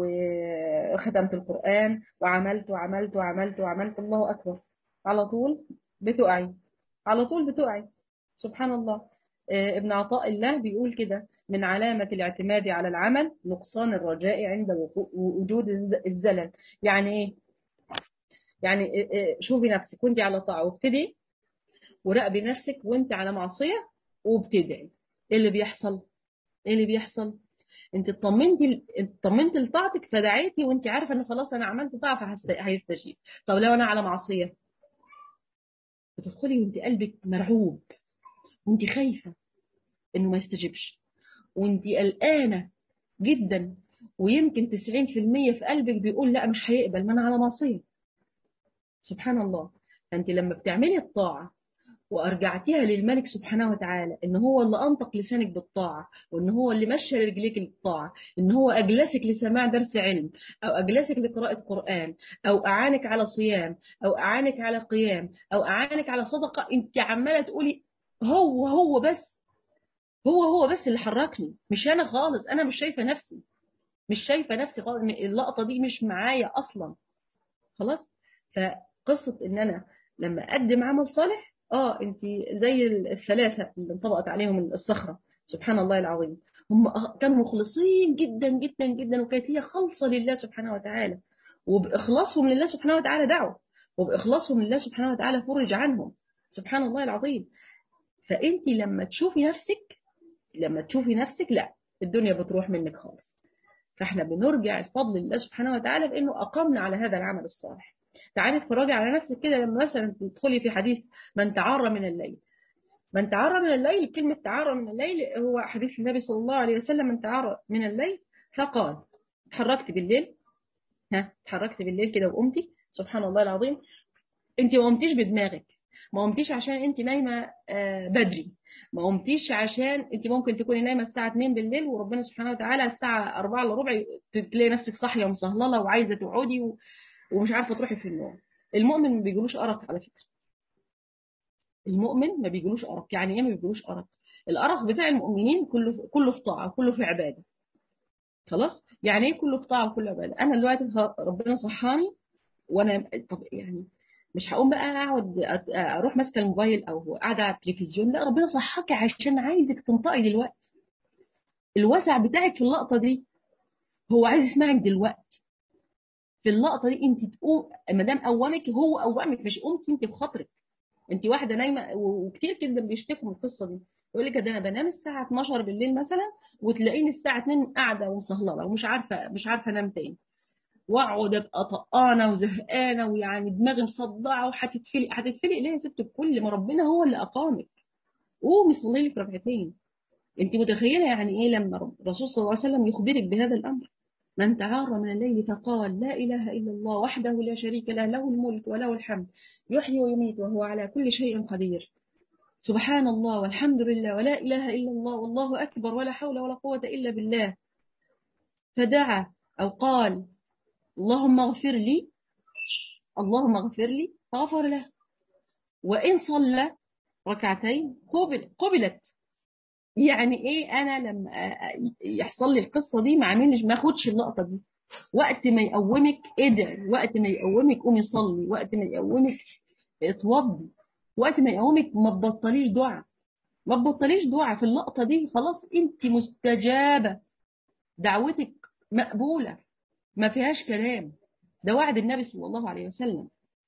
وختمت القرآن وعملت وعملت وعملت وعملت الله أكبر على طول بتقعي على طول بتقعي سبحان الله ابن عطاء الله بيقول كده من علامة الاعتماد على العمل نقصان الرجاء عند وجود الزلل يعني ايه يعني شوفي نفسك وانت على طاعة وابتدي وراقبي نفسك وانت على معصية وبتدعي ايه اللي بيحصل ايه اللي بيحصل انت اطمنتي اطمنتي لطاعتك فدعيتي وانت عارفه ان خلاص انا عملت طاعه فهيستجيب طب لو انا على معصيه بتدخلي وانت قلبك مرعوب وانت خايفه انه ما يستجيبش وانت قلقانه جدا ويمكن 90% في قلبك بيقول لا مش هيقبل ما انا على معصيه سبحان الله فانت لما بتعملي الطاعه وارجعتيها للملك سبحانه وتعالى ان هو اللي انطق لسانك بالطاعه وان هو اللي مشى رجليك للطاعه ان هو اجلسك لسماع درس علم او اجلسك لقراءه قران او اعانك على صيام او اعانك على قيام او اعانك على صدقه انت عماله تقولي هو هو بس هو هو بس اللي حركني مش انا خالص انا مش شايفه نفسي مش شايفه نفسي خالص اللقطه دي مش معايا اصلا خلاص فقصه ان انا لما اقدم عمل صالح اه انت زي الثلاثه اللي انطبقت عليهم الصخره سبحان الله العظيم هم كانوا مخلصين جدا جدا جدا وكانت هي خالصه لله سبحانه وتعالى وباخلاصهم لله سبحانه وتعالى دعوا وباخلاصهم لله سبحانه وتعالى فرج عنهم سبحان الله العظيم فانت لما تشوفي نفسك لما تشوفي نفسك لا الدنيا بتروح منك خالص فاحنا بنرجع الفضل لله سبحانه وتعالى بانه اقامنا على هذا العمل الصالح تعالي اتفرجي على نفسك كده لما مثلا تدخلي في حديث من تعرى من الليل من تعرى من الليل كلمة تعرى من الليل هو حديث النبي صلى الله عليه وسلم من تعرى من الليل فقال اتحركت بالليل ها اتحركت بالليل كده وقمتي سبحان الله العظيم انت ما قمتيش بدماغك ما قمتيش عشان انت نايمه آه، بدري ما قمتيش عشان انت ممكن تكوني نايمه الساعه 2 بالليل وربنا سبحانه وتعالى الساعه 4 الا ربع تلاقي نفسك صاحيه ومصهلله وعايزه تقعدي و... ومش عارفه تروحي في النوم المؤمن ما بيجيلوش ارق على فكره المؤمن ما بيجيلوش ارق يعني ايه ما بيجيلوش ارق الارق بتاع المؤمنين كله كله في طاعه كله في عباده خلاص يعني ايه كله في طاعه وكله عباده انا دلوقتي ه- ربنا صحاني وانا طب يعني مش هقوم بقى اقعد أت- اروح ماسكه الموبايل او قاعده على التلفزيون لا ربنا صحاكي عشان عايزك تنطقي دلوقتي الوسع بتاعك في اللقطه دي هو عايز يسمعك دلوقتي في اللقطه دي انت تقوم ما دام قومك هو قومك مش قمتي انت بخاطرك انت واحده نايمه و- وكتير جدا بيشتكوا من القصه دي يقول لك ده انا بنام الساعه 12 بالليل مثلا وتلاقيني الساعه 2 قاعده ومسهلله ومش عارفه مش عارفه انام تاني واقعد ابقى طقانه وزهقانه ويعني دماغي مصدعه وهتتفلق هتتفلق ليه يا ست الكل ما ربنا هو اللي اقامك قومي صلي لك ركعتين انت متخيله يعني ايه لما رب- الرسول صلى الله عليه وسلم يخبرك بهذا الامر من تعار من الليل فقال لا اله الا الله وحده لا شريك له له الملك وله الحمد يحيي ويميت وهو على كل شيء قدير سبحان الله والحمد لله ولا اله الا الله والله اكبر ولا حول ولا قوه الا بالله فدعا او قال اللهم اغفر لي اللهم اغفر لي فغفر له وإن صلى ركعتين قبل قبلت يعني إيه أنا لما يحصل لي القصة دي ما عاملش ما أخدش اللقطة دي وقت ما يقومك ادعي وقت ما يقومك قومي صلي وقت ما يقومك اتوضي وقت ما يقومك ما تبطليش دعاء ما تبطليش دعاء في اللقطة دي خلاص انت مستجابة دعوتك مقبولة ما فيهاش كلام ده وعد النبي صلى الله عليه وسلم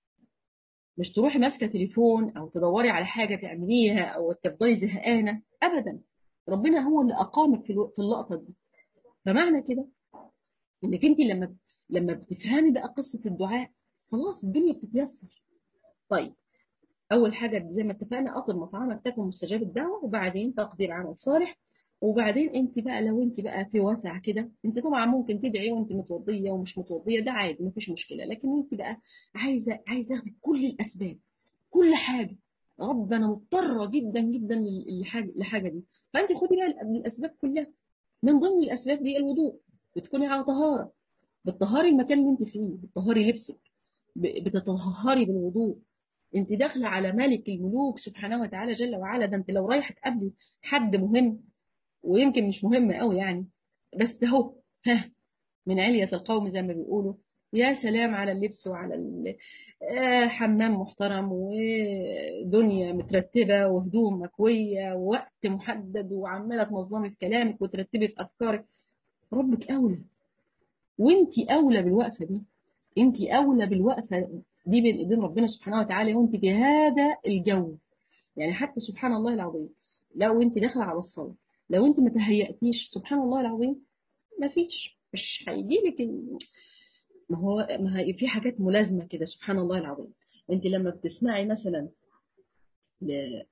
مش تروحي ماسكه تليفون او تدوري على حاجه تعمليها او تفضلي زهقانه ابدا ربنا هو اللي اقامك في الو- في اللقطه دي فمعنى كده انك انت لما لما بتفهمي بقى قصه الدعاء خلاص الدنيا بتتيسر طيب اول حاجه زي ما اتفقنا اطل مطعمك تكن مستجاب الدعوه وبعدين تقدير عمل صالح وبعدين انت بقى لو انت بقى في وسع كده انت طبعا ممكن تدعي وانت متوضيه ومش متوضيه ده عادي مفيش مشكله لكن انت بقى عايزه عايزه تاخدي كل الاسباب كل حاجه رب انا مضطره جدا جدا للحاجه لحاجه دي فانت خدي بقى الاسباب كلها من ضمن الاسباب دي الوضوء بتكوني على طهاره بتطهري المكان اللي انت فيه بتطهري لبسك ب- بتطهري بالوضوء انت داخله على ملك الملوك سبحانه وتعالى جل وعلا ده انت لو رايحه تقابلي حد مهم ويمكن مش مهم قوي يعني بس اهو ها من علية القوم زي ما بيقولوا يا سلام على اللبس وعلى ال- آه، حمام محترم ودنيا مترتبة وهدوم مكوية ووقت محدد وعمالة تنظمي في كلامك وترتبي في أفكارك ربك أولى وانت أولى بالوقفة دي انت أولى بالوقفة دي بين إيدين ربنا سبحانه وتعالى وانت في هذا الجو يعني حتى سبحان الله العظيم لو انت داخله على الصلاه لو انت ما تهيأتيش سبحان الله العظيم ما فيش مش هيجي لك ال... ما هو ما هي في حاجات ملازمه كده سبحان الله العظيم انت لما بتسمعي مثلا ل...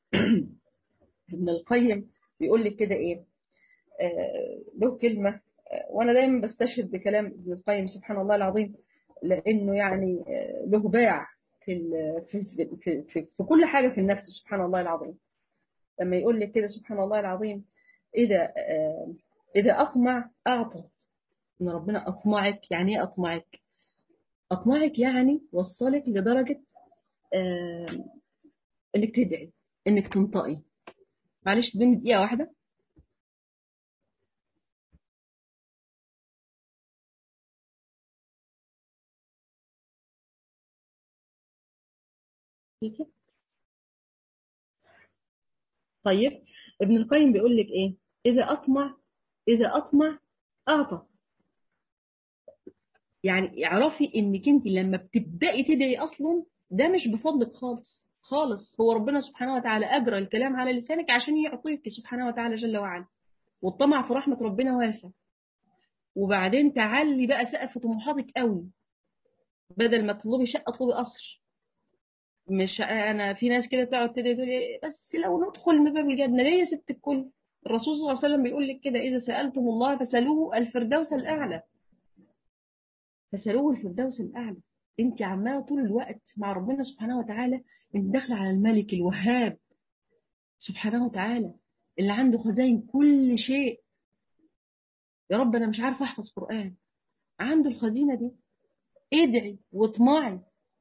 ابن القيم بيقول لك كده ايه آه له كلمه آه وانا دايما بستشهد بكلام ابن القيم سبحان الله العظيم لانه يعني آه له باع في ال... في, في, في, في, في كل حاجه في النفس سبحان الله العظيم لما يقول لك كده سبحان الله العظيم إذا آه إذا أطمع أعطى إن ربنا أطمعك يعني إيه أطمعك؟ أطمعك يعني وصلك لدرجة آه إنك تدعي إنك تنطقي معلش ادوني دقيقة واحدة فيكي؟ طيب ابن القيم بيقول لك إيه؟ إذا أطمع إذا أطمع أعطى يعني اعرفي إنك أنت لما بتبدأي تدعي أصلا ده مش بفضلك خالص خالص هو ربنا سبحانه وتعالى أجرى الكلام على لسانك عشان يعطيك سبحانه وتعالى جل وعلا والطمع في رحمة ربنا واسع وبعدين تعلي بقى سقف طموحاتك قوي بدل ما تطلبي شقة اطلبي قصر مش انا في ناس كده تقعد تدعي تقول إيه، بس لو ندخل من باب الجنة ليه يا ست الكل الرسول صلى الله عليه وسلم بيقول لك كده إذا سألتم الله فسألوه الفردوس الأعلى فسألوه الفردوس الأعلى انت عماله طول الوقت مع ربنا سبحانه وتعالى انت داخله على الملك الوهاب سبحانه وتعالى اللي عنده خزائن كل شيء يا رب انا مش عارفه احفظ قران عنده الخزينه دي ادعي واطمعي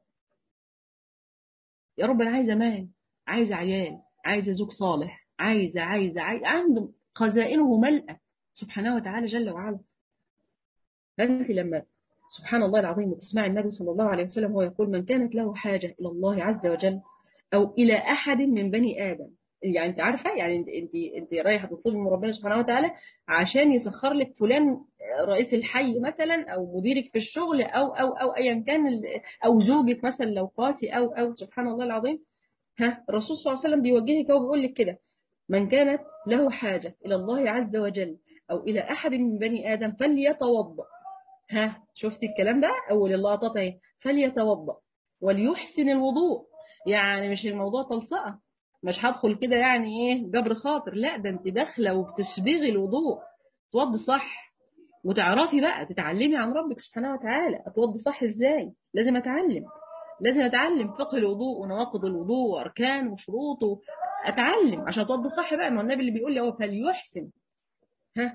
يا رب انا عايزه مال عايزه عيال عايزه زوج صالح عايزه عايزه عايزه عنده خزائنه ملأة سبحانه وتعالى جل وعلا فانت لما سبحان الله العظيم وتسمع النبي صلى الله عليه وسلم هو يقول من كانت له حاجة إلى الله عز وجل أو إلى أحد من بني آدم يعني انت عارفه يعني انت انت انت رايحه تطلبي من ربنا سبحانه وتعالى عشان يسخر لك فلان رئيس الحي مثلا او مديرك في الشغل او او او ايا كان او زوجك مثلا لو قاسي او او سبحان الله العظيم ها الرسول صلى الله عليه وسلم بيوجهك وهو بيقول لك كده من كانت له حاجه الى الله عز وجل او الى احد من بني ادم فليتوضا ها شفتي الكلام ده اول اللقطات اهي فليتوضا وليحسن الوضوء يعني مش الموضوع تلصقه مش هدخل كده يعني ايه جبر خاطر لا ده انت داخله وبتسبغي الوضوء توضي صح وتعرفي بقى تتعلمي عن ربك سبحانه وتعالى اتوضي صح ازاي لازم اتعلم لازم اتعلم فقه الوضوء ونواقض الوضوء واركانه وشروطه اتعلم عشان اتوضي صح بقى ما النبي اللي بيقول لي هو فليحسن ها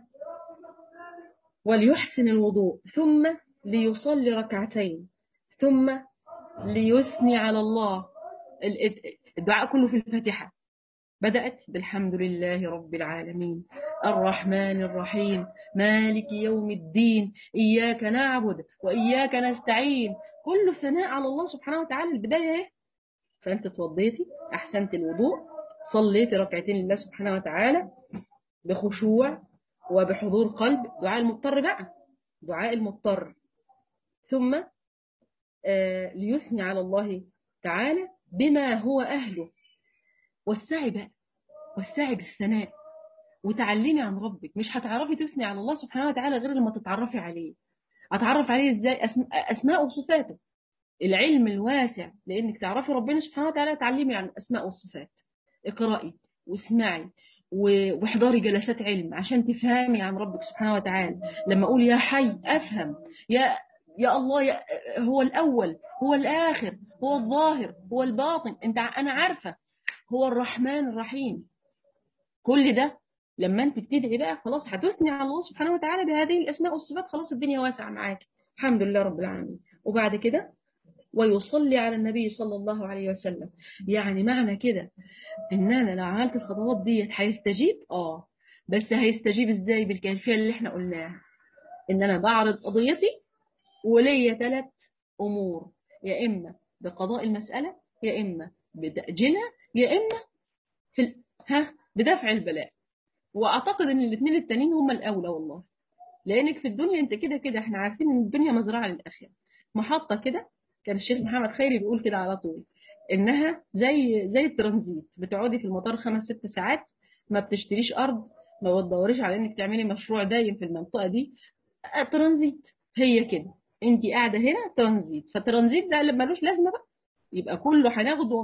وليحسن الوضوء ثم ليصلي ركعتين ثم ليثني على الله الدعاء كله في الفاتحة بدأت بالحمد لله رب العالمين الرحمن الرحيم مالك يوم الدين إياك نعبد وإياك نستعين كله ثناء على الله سبحانه وتعالى البداية اهي فأنت توضيتي أحسنت الوضوء صليتي ركعتين لله سبحانه وتعالى بخشوع وبحضور قلب دعاء المضطر بقى دعاء المضطر ثم آه ليثني على الله تعالى بما هو أهله والسعي بقى والسعي بالثناء وتعلمي عن ربك مش هتعرفي تثني على الله سبحانه وتعالى غير لما تتعرفي عليه اتعرف عليه ازاي اسماء وصفاته العلم الواسع لانك تعرفي ربنا سبحانه وتعالى تعلمي عن الاسماء والصفات اقرأي واسمعي واحضري جلسات علم عشان تفهمي عن ربك سبحانه وتعالى لما اقول يا حي افهم يا يا الله يا هو الأول هو الآخر هو الظاهر هو الباطن انت أنا عارفة هو الرحمن الرحيم كل ده لما انت بتدعي بقى خلاص هتثني على الله سبحانه وتعالى بهذه الأسماء والصفات خلاص الدنيا واسعة معاك الحمد لله رب العالمين وبعد كده ويصلي على النبي صلى الله عليه وسلم يعني معنى كده ان انا لو عملت الخطوات ديت هيستجيب اه بس هيستجيب ازاي بالكيفيه اللي احنا قلناها ان انا بعرض قضيتي وليا ثلاث أمور يا إما بقضاء المسألة يا إما بتأجيلها يا إما في ال... ها بدفع البلاء وأعتقد إن الاثنين التانيين هم الأولى والله لأنك في الدنيا أنت كده كده إحنا عارفين إن الدنيا مزرعة للآخرة محطة كده كان الشيخ محمد خيري بيقول كده على طول إنها زي زي الترانزيت بتقعدي في المطار خمس ست ساعات ما بتشتريش أرض ما بتدوريش على إنك تعملي مشروع دايم في المنطقة دي ترانزيت هي كده انت قاعده هنا ترانزيت فالترانزيت ده ملوش لازمه بقى يبقى كله هناخده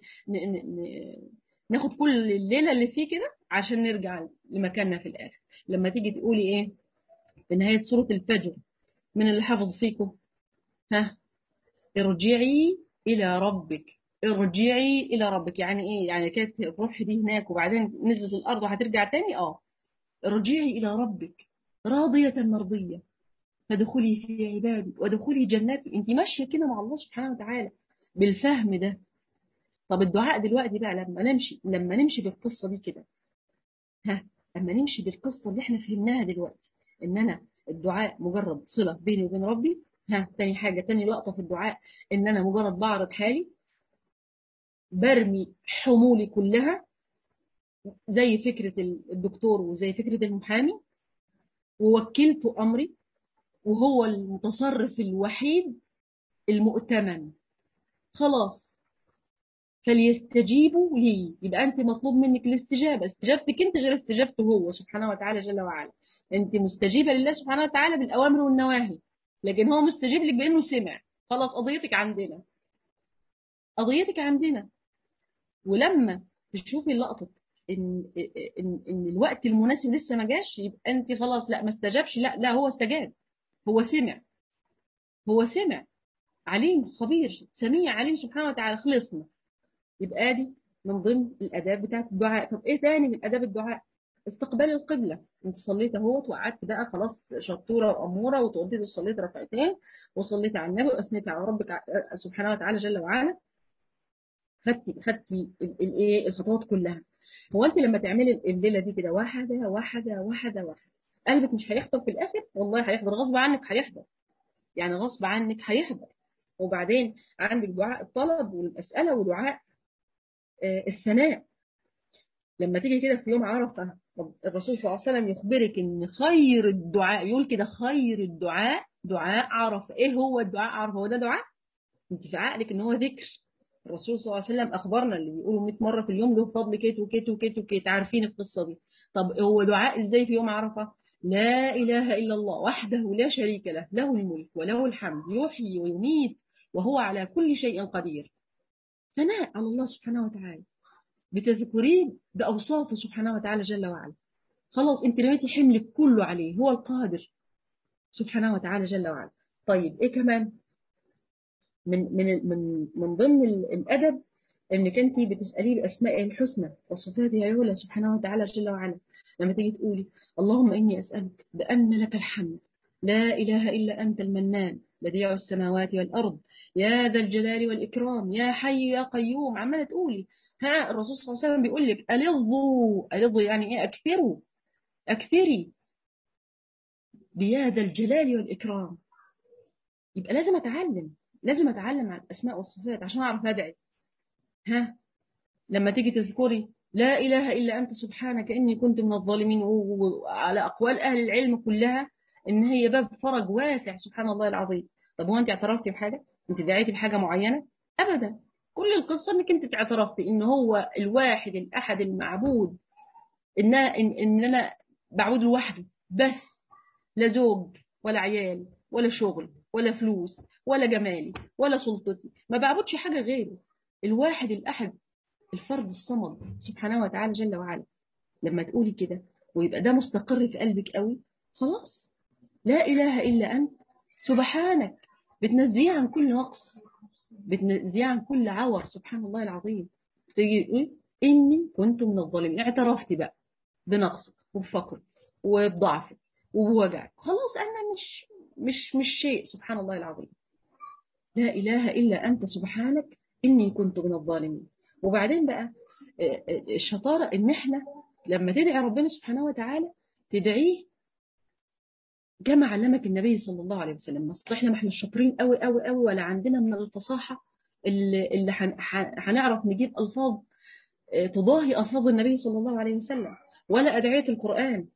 ناخد كل الليله اللي فيه كده عشان نرجع لمكاننا في الاخر لما تيجي تقولي ايه في نهايه سوره الفجر من اللي حافظ فيكم ها ارجعي الى ربك ارجعي الى ربك يعني ايه يعني كانت الروح دي هناك وبعدين نزلت الارض وهترجع تاني اه ارجعي الى ربك راضيه مرضيه فادخلي في عبادي وادخلي جناتي انت ماشيه كده مع الله سبحانه وتعالى بالفهم ده طب الدعاء دلوقتي بقى لما نمشي لما نمشي بالقصه دي كده ها لما نمشي بالقصه اللي احنا فهمناها دلوقتي ان انا الدعاء مجرد صله بيني وبين ربي ها تاني حاجه تاني لقطه في الدعاء ان انا مجرد بعرض حالي برمي حمولي كلها زي فكره الدكتور وزي فكره المحامي ووكلت امري وهو المتصرف الوحيد المؤتمن خلاص فليستجيبوا لي يبقى انت مطلوب منك الاستجابه استجابتك انت غير استجابته هو سبحانه وتعالى جل وعلا انت مستجيبه لله سبحانه وتعالى بالاوامر والنواهي لكن هو مستجيب لك بانه سمع خلاص قضيتك عندنا قضيتك عندنا ولما تشوفي اللقطه ان ان ان الوقت المناسب لسه ما جاش يبقى انت خلاص لا ما استجابش لا لا هو استجاب هو سمع هو سمع عليم خبير سميع عليم سبحانه وتعالى خلصنا يبقى دي من ضمن الاداب بتاعت الدعاء طب ايه تاني من اداب الدعاء استقبال القبلة انت صليت اهوت وقعدت بقى خلاص شطورة وأمورة وتوضيت وصليت ركعتين وصليت على النبي واثنيت على ربك سبحانه وتعالى جل وعلا خدتي خدتي الايه الخطوات كلها هو انت لما تعملي الليله دي كده واحده واحده واحده واحده قلبك مش هيحضر في الاخر والله هيحضر غصب عنك هيحضر يعني غصب عنك هيحضر وبعدين عندك دعاء الطلب والمساله ودعاء الثناء لما تيجي كده في يوم عرفه الرسول صلى الله عليه وسلم يخبرك ان خير الدعاء يقول كده خير الدعاء دعاء عرفه ايه هو الدعاء عرفه هو ده دعاء انت في عقلك ان هو ذكر الرسول صلى الله عليه وسلم اخبرنا اللي بيقولوا 100 مره في اليوم له فضل كيت وكيت وكيت وكيت عارفين القصه دي طب هو دعاء ازاي في يوم عرفه لا اله الا الله وحده لا شريك له له الملك وله الحمد يحيي ويميت وهو على كل شيء قدير ثناء على الله سبحانه وتعالى بتذكريه باوصافه سبحانه وتعالى جل وعلا خلاص انت رميتي حملك كله عليه هو القادر سبحانه وتعالى جل وعلا طيب ايه كمان من من من من ضمن الادب انك انت بتساليه باسمائه الحسنى وصفاته العلى سبحانه وتعالى جل وعلا لما تيجي تقولي اللهم اني اسالك بان لك الحمد لا اله الا انت المنان بديع السماوات والارض يا ذا الجلال والاكرام يا حي يا قيوم عماله تقولي ها الرسول صلى الله عليه وسلم بيقول لك الظوا الظوا يعني ايه اكثروا اكثري بيا ذا الجلال والاكرام يبقى لازم اتعلم لازم اتعلم عن الاسماء والصفات عشان اعرف ادعي ها لما تيجي تذكري لا اله الا انت سبحانك اني كنت من الظالمين وعلى اقوال اهل العلم كلها ان هي باب فرج واسع سبحان الله العظيم طب هو انت اعترفتي بحاجه انت دعيتي بحاجه معينه ابدا كل القصه انك انت اعترفتي ان هو الواحد الاحد المعبود ان ان, إن انا بعبد لوحده بس لا زوج ولا عيال ولا شغل ولا فلوس ولا جمالي ولا سلطتي ما بعبدش حاجة غيره الواحد الأحد الفرد الصمد سبحانه وتعالى جل وعلا لما تقولي كده ويبقى ده مستقر في قلبك قوي خلاص لا إله إلا أنت سبحانك بتنزيه عن كل نقص بتنزيه عن كل عور سبحان الله العظيم تيجي تقول إني كنت من الظالمين اعترفتي بقى بنقصك وبفقرك وبضعفك وبوجعك خلاص أنا مش مش مش شيء سبحان الله العظيم لا إله إلا أنت سبحانك إني كنت من الظالمين وبعدين بقى الشطارة إن إحنا لما تدعي ربنا سبحانه وتعالى تدعيه كما علمك النبي صلى الله عليه وسلم اصل احنا ما احنا شاطرين قوي قوي قوي ولا عندنا من الفصاحة اللي, اللي هنعرف نجيب ألفاظ تضاهي ألفاظ النبي صلى الله عليه وسلم ولا أدعية القرآن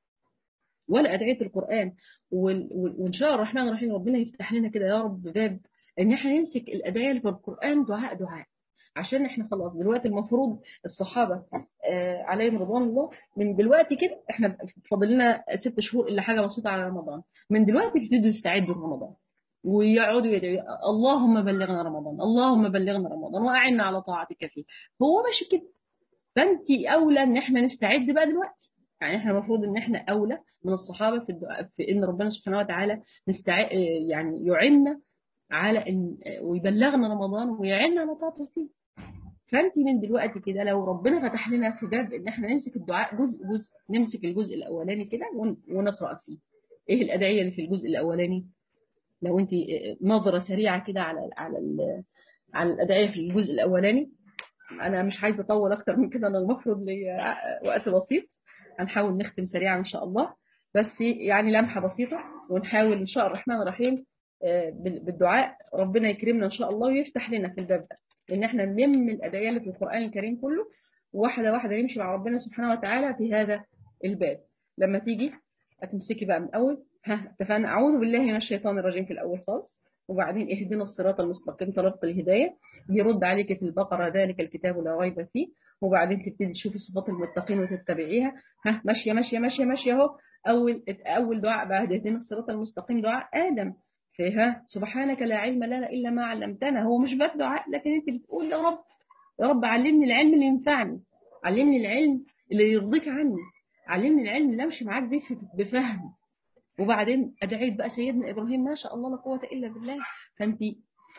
ولا أدعية القرآن وإن شاء الله الرحمن الرحيم ربنا يفتح لنا كده يا رب باب إن احنا نمسك الأدعية اللي في القرآن دعاء دعاء عشان احنا خلاص دلوقتي المفروض الصحابة آه عليهم رضوان الله من دلوقتي كده احنا فاضل لنا ست شهور إلا حاجة بسيطة على رمضان من دلوقتي بيبتدوا يستعدوا لرمضان ويقعدوا يدعوا اللهم بلغنا رمضان اللهم بلغنا رمضان وأعنا على طاعتك فيه هو ماشي كده فانت أولى إن احنا نستعد بقى دلوقتي يعني احنا المفروض ان احنا اولى من الصحابه في الدعاء في ان ربنا سبحانه وتعالى نستع... يعني يعنا على ان ويبلغنا رمضان ويعنا على طاعته فيه فانت من دلوقتي كده لو ربنا فتح لنا في باب ان احنا نمسك الدعاء جزء جزء نمسك الجزء الاولاني كده ونقرا فيه ايه الادعيه اللي في الجزء الاولاني لو انت نظره سريعه كده على على على الادعيه في الجزء الاولاني انا مش عايزه اطول اكتر من كده انا المفروض لي وقت بسيط هنحاول نختم سريعا ان شاء الله بس يعني لمحه بسيطه ونحاول ان شاء الرحمن الرحيم بالدعاء ربنا يكرمنا ان شاء الله ويفتح لنا في الباب ده ان احنا نلم الادعيه اللي في القران الكريم كله واحده واحده نمشي مع ربنا سبحانه وتعالى في هذا الباب لما تيجي هتمسكي بقى من الاول ها اتفقنا اعوذ بالله من الشيطان الرجيم في الاول خالص وبعدين اهدنا الصراط المستقيم طريق الهدايه بيرد عليك في البقره ذلك الكتاب لا ريب فيه وبعدين تبتدي تشوفي صفات المتقين وتتبعيها ها ماشيه ماشيه ماشيه ماشيه اهو اول اول دعاء بعد اهدنا الصراط المستقيم دعاء ادم فيها سبحانك لا علم لنا الا ما علمتنا هو مش بس دعاء لكن انت بتقول يا رب يا رب علمني العلم اللي ينفعني علمني العلم اللي يرضيك عني علمني العلم اللي امشي معاك بيه بفهم وبعدين ادعيت بقى سيدنا ابراهيم ما شاء الله لا قوه الا بالله فانت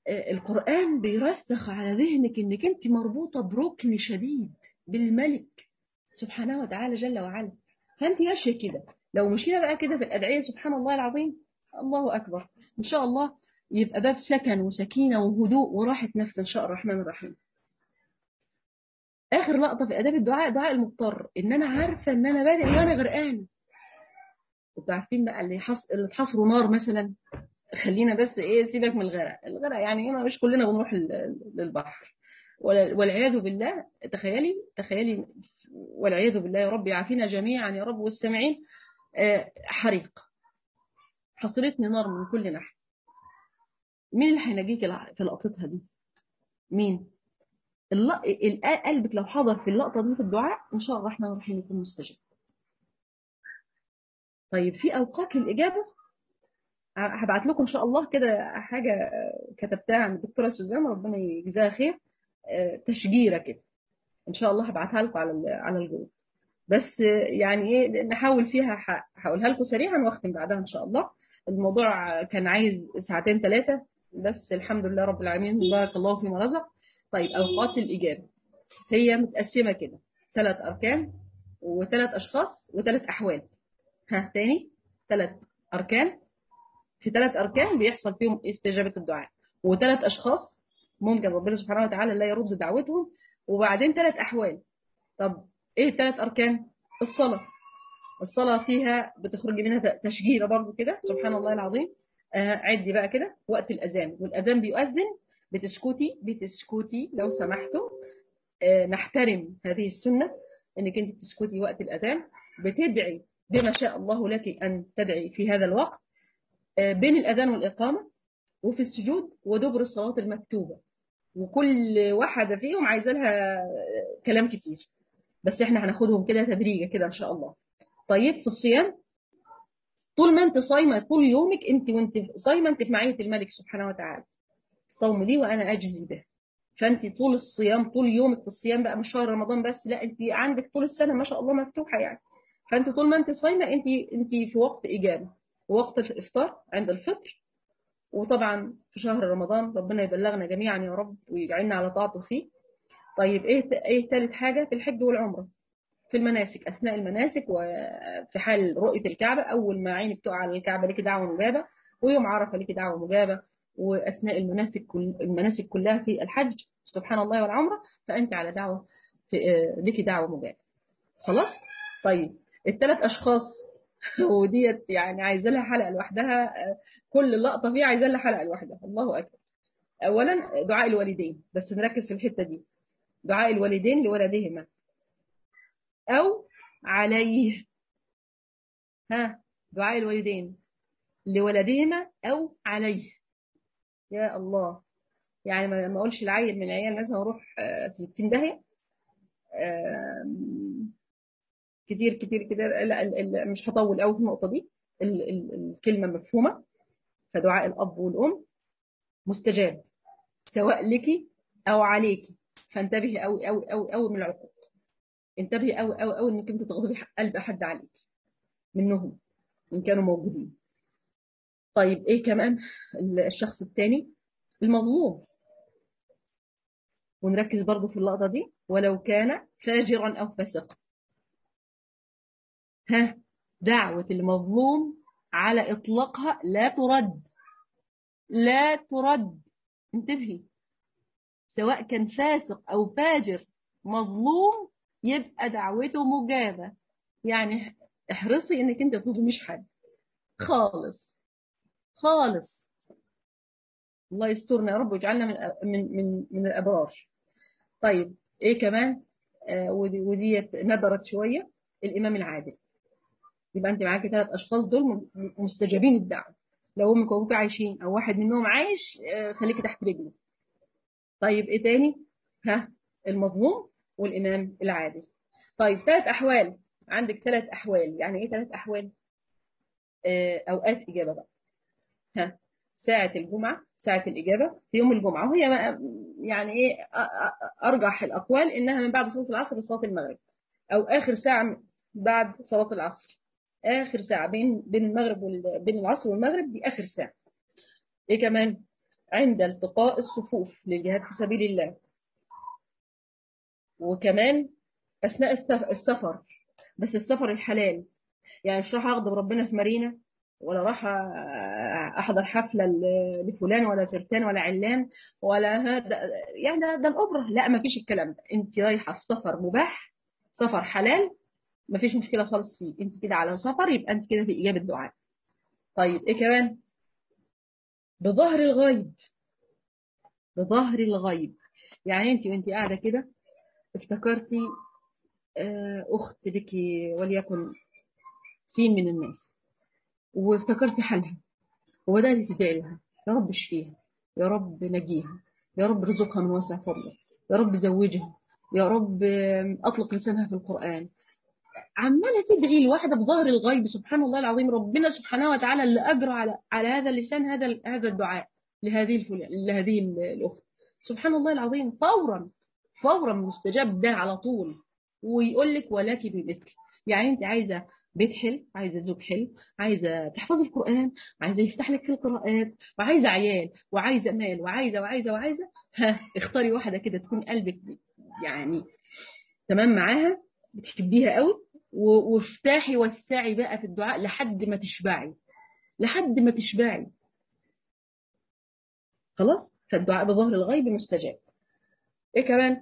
القرآن بيرسخ على ذهنك انك انت مربوطة بركن شديد بالملك سبحانه وتعالى جل وعلا فانت ماشية كده لو مشينا بقى كده في الأدعية سبحان الله العظيم الله أكبر إن شاء الله يبقى باب سكن وسكينة وهدوء وراحة نفس إن شاء الرحمن الرحيم آخر لقطة في آداب الدعاء دعاء المضطر إن أنا عارفة إن أنا بادئ وأنا غرقان انتوا عارفين بقى اللي حص... اللي اتحصروا نار مثلا خلينا بس ايه سيبك من الغرق الغرق يعني ايه مش كلنا بنروح للبحر والعياذ بالله تخيلي تخيلي والعياذ بالله يا رب يعافينا جميعا يا رب والسامعين حريق حصرتني نار من كل ناحيه مين اللي هينجيك في لقطتها دي مين اللق... قلبك لو حضر في اللقطه دي في الدعاء ان شاء الله الرحمن الرحيم يكون مستجاب طيب في اوقات للاجابه هبعت لكم ان شاء الله كده حاجه كتبتها عن الدكتوره سوزان ربنا يجزاها خير تشجيره كده ان شاء الله هبعتها لكم على على الجروب بس يعني ايه نحاول فيها هقولها لكم سريعا واختم بعدها ان شاء الله الموضوع كان عايز ساعتين ثلاثه بس الحمد لله رب العالمين بارك الله فيما رزق طيب اوقات الاجابه هي متقسمه كده ثلاث اركان وثلاث اشخاص وثلاث احوال ها تاني ثلاث اركان في ثلاث اركان بيحصل فيهم استجابه الدعاء وثلاث اشخاص ممكن ربنا سبحانه وتعالى لا يرد دعوتهم وبعدين ثلاث احوال طب ايه الثلاث اركان الصلاه الصلاه فيها بتخرج منها تشجيره برضو كده سبحان الله العظيم آه عدي بقى كده وقت الاذان والاذان بيؤذن بتسكتي بتسكتي لو سمحتوا آه نحترم هذه السنه انك انت تسكتي وقت الاذان بتدعي بما شاء الله لك ان تدعي في هذا الوقت آه بين الاذان والاقامه وفي السجود ودبر الصلاه المكتوبه وكل واحده فيهم عايزه لها كلام كتير بس احنا هناخدهم كده تدريجه كده ان شاء الله طيب في الصيام طول ما انت صايمه طول يومك انت وانت صايمه انت في معيه الملك سبحانه وتعالى الصوم دي وانا اجزي به فانت طول الصيام طول يومك في الصيام بقى مش شهر رمضان بس لا انت عندك طول السنه ما شاء الله مفتوحه يعني فانت طول ما انت صايمه انت انت في وقت اجابه ووقت الافطار عند الفطر وطبعا في شهر رمضان ربنا يبلغنا جميعا يا رب ويجعلنا على طاعته فيه طيب ايه ايه ثالث حاجه في الحج والعمره في المناسك اثناء المناسك وفي حال رؤيه الكعبه اول ما عينك تقع على الكعبه لك دعوه مجابه ويوم عرفه لك دعوه مجابه واثناء المناسك كل المناسك كلها في الحج سبحان الله والعمره فانت على دعوه لك دعوه مجابه خلاص طيب الثلاث اشخاص وديت يعني عايزه لها حلقه لوحدها كل لقطه فيها عايزه لها حلقه لوحدها الله اكبر اولا دعاء الوالدين بس نركز في الحته دي دعاء الوالدين لولدهما أو عليه ها دعاء الوالدين لولدهما أو عليه يا الله يعني ما أقولش العيل من العيال مثلا أروح في 60 داهية كتير كتير كتير لا مش هطول قوي في النقطة دي الكلمة مفهومة فدعاء الأب والأم مستجاب سواء لك أو عليك فانتبهي قوي قوي قوي قوي من العقوق انتبهي قوي قوي قوي انك انت تغضبي قلب حد عليك منهم ان كانوا موجودين طيب ايه كمان الشخص الثاني المظلوم ونركز برضو في اللقطة دي ولو كان فاجرا أو فاسقا ها دعوة المظلوم على إطلاقها لا ترد لا ترد انتبهي سواء كان فاسق أو فاجر مظلوم يبقى دعوته مجابة يعني احرصي انك انت تظلميش حد خالص خالص الله يسترنا يا رب ويجعلنا من من من من الابرار طيب ايه كمان آه ودي ندرت شويه الامام العادل يبقى انت معاكي ثلاث اشخاص دول مستجابين الدعوه لو امك وابوك عايشين او واحد منهم عايش آه خليكي تحت رجله طيب ايه تاني ها المظلوم والإمام العادل طيب ثلاث أحوال عندك ثلاث أحوال يعني إيه ثلاث أحوال آه أوقات إجابة بقى ها ساعة الجمعة ساعة الإجابة في يوم الجمعة وهي يعني إيه أرجح الأقوال إنها من بعد صلاة العصر لصلاة المغرب أو آخر ساعة بعد صلاة العصر آخر ساعة بين بين المغرب وال... بين العصر والمغرب دي آخر ساعة إيه كمان عند التقاء الصفوف للجهاد في سبيل الله وكمان أثناء السف- السفر بس السفر الحلال يعني مش راح أغضب ربنا في مارينا ولا راح أ- أحضر حفلة ل- لفلان ولا ترتان ولا علان ولا هذا يعني ده, ده الأوبرا لا ما فيش الكلام ده أنت رايحة في سفر مباح سفر حلال ما فيش مشكلة خالص فيه أنت كده على سفر يبقى أنت كده في إجابة دعاء طيب إيه كمان بظهر الغيب بظهر الغيب يعني أنت وأنت قاعدة كده افتكرتي آه، أخت لك وليكن سين من الناس وافتكرتي حالها وبدأت تدعي لها يا رب اشفيها يا رب نجيها يا رب ارزقها من واسع فضلك يا رب زوجها يا رب آم، أطلق لسانها في القرآن عمالة تدعي لواحدة بظهر الغيب سبحان الله العظيم ربنا سبحانه وتعالى اللي أجرى على على هذا اللسان هذا هذا الدعاء لهذه الفلان لهذه الأخت سبحان الله العظيم فورا فورا مستجاب ده على طول ويقول لك ولك بمثل يعني انت عايزه بيت حلو عايزه زوج حلو عايزه تحفظي القران عايزه يفتح لك في القراءات وعايزه عيال وعايزه مال وعايزه وعايزه وعايزه ها اختاري واحده كده تكون قلبك يعني تمام معاها بتحبيها قوي و- وافتحي وسعي بقى في الدعاء لحد ما تشبعي لحد ما تشبعي خلاص فالدعاء بظهر الغيب مستجاب ايه كمان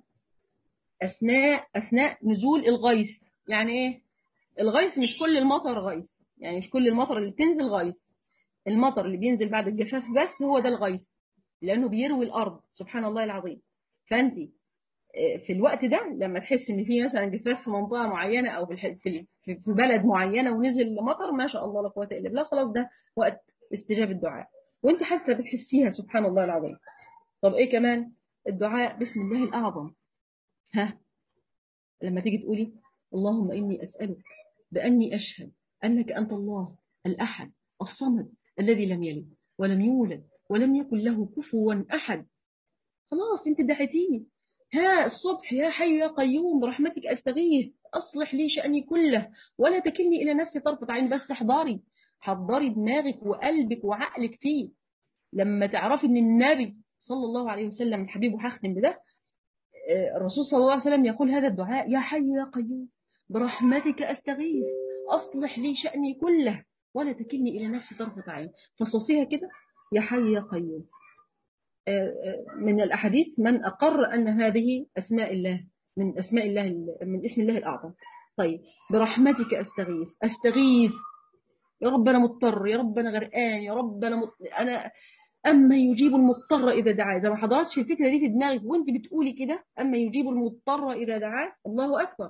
اثناء اثناء نزول الغيث يعني ايه الغيث مش كل المطر غيث يعني مش كل المطر اللي بتنزل غيث المطر اللي بينزل بعد الجفاف بس هو ده الغيث لانه بيروي الارض سبحان الله العظيم فانت آه، في الوقت ده لما تحس ان في مثلا جفاف في منطقه معينه او في الح- في في- في بلد معينه ونزل مطر ما شاء الله لا قوه الا بالله خلاص ده وقت استجابه الدعاء وانت حاسه بتحسيها سبحان الله العظيم طب ايه كمان الدعاء بسم الله الاعظم ها لما تيجي تقولي اللهم إني أسألك بأني أشهد أنك أنت الله الأحد الصمد الذي لم يلد ولم يولد ولم يكن له كفوا أحد خلاص أنت دعيتيني ها الصبح يا حي يا قيوم برحمتك أستغيث أصلح لي شأني كله ولا تكلني إلى نفسي طرفة عين بس احضري حضري دماغك وقلبك وعقلك فيه لما تعرفي ان النبي صلى الله عليه وسلم الحبيب وهختم بده الرسول صلى الله عليه وسلم يقول هذا الدعاء يا حي يا قيوم برحمتك أستغيث أصلح لي شأني كله ولا تكلني إلى نفسي طرفة عين فصوصيها كده يا حي يا قيوم آه، آه، من الأحاديث من أقر أن هذه أسماء الله من أسماء الله من اسم الله الأعظم طيب برحمتك أستغيث أستغيث يا رب أنا مضطر يا رب أنا غرقان يا رب أنا مط... أنا أما يجيب المضطر إذا دعاه إذا ما حضرتش الفكرة دي في دماغك وأنت بتقولي كده أما يجيب المضطر إذا دعاه الله أكبر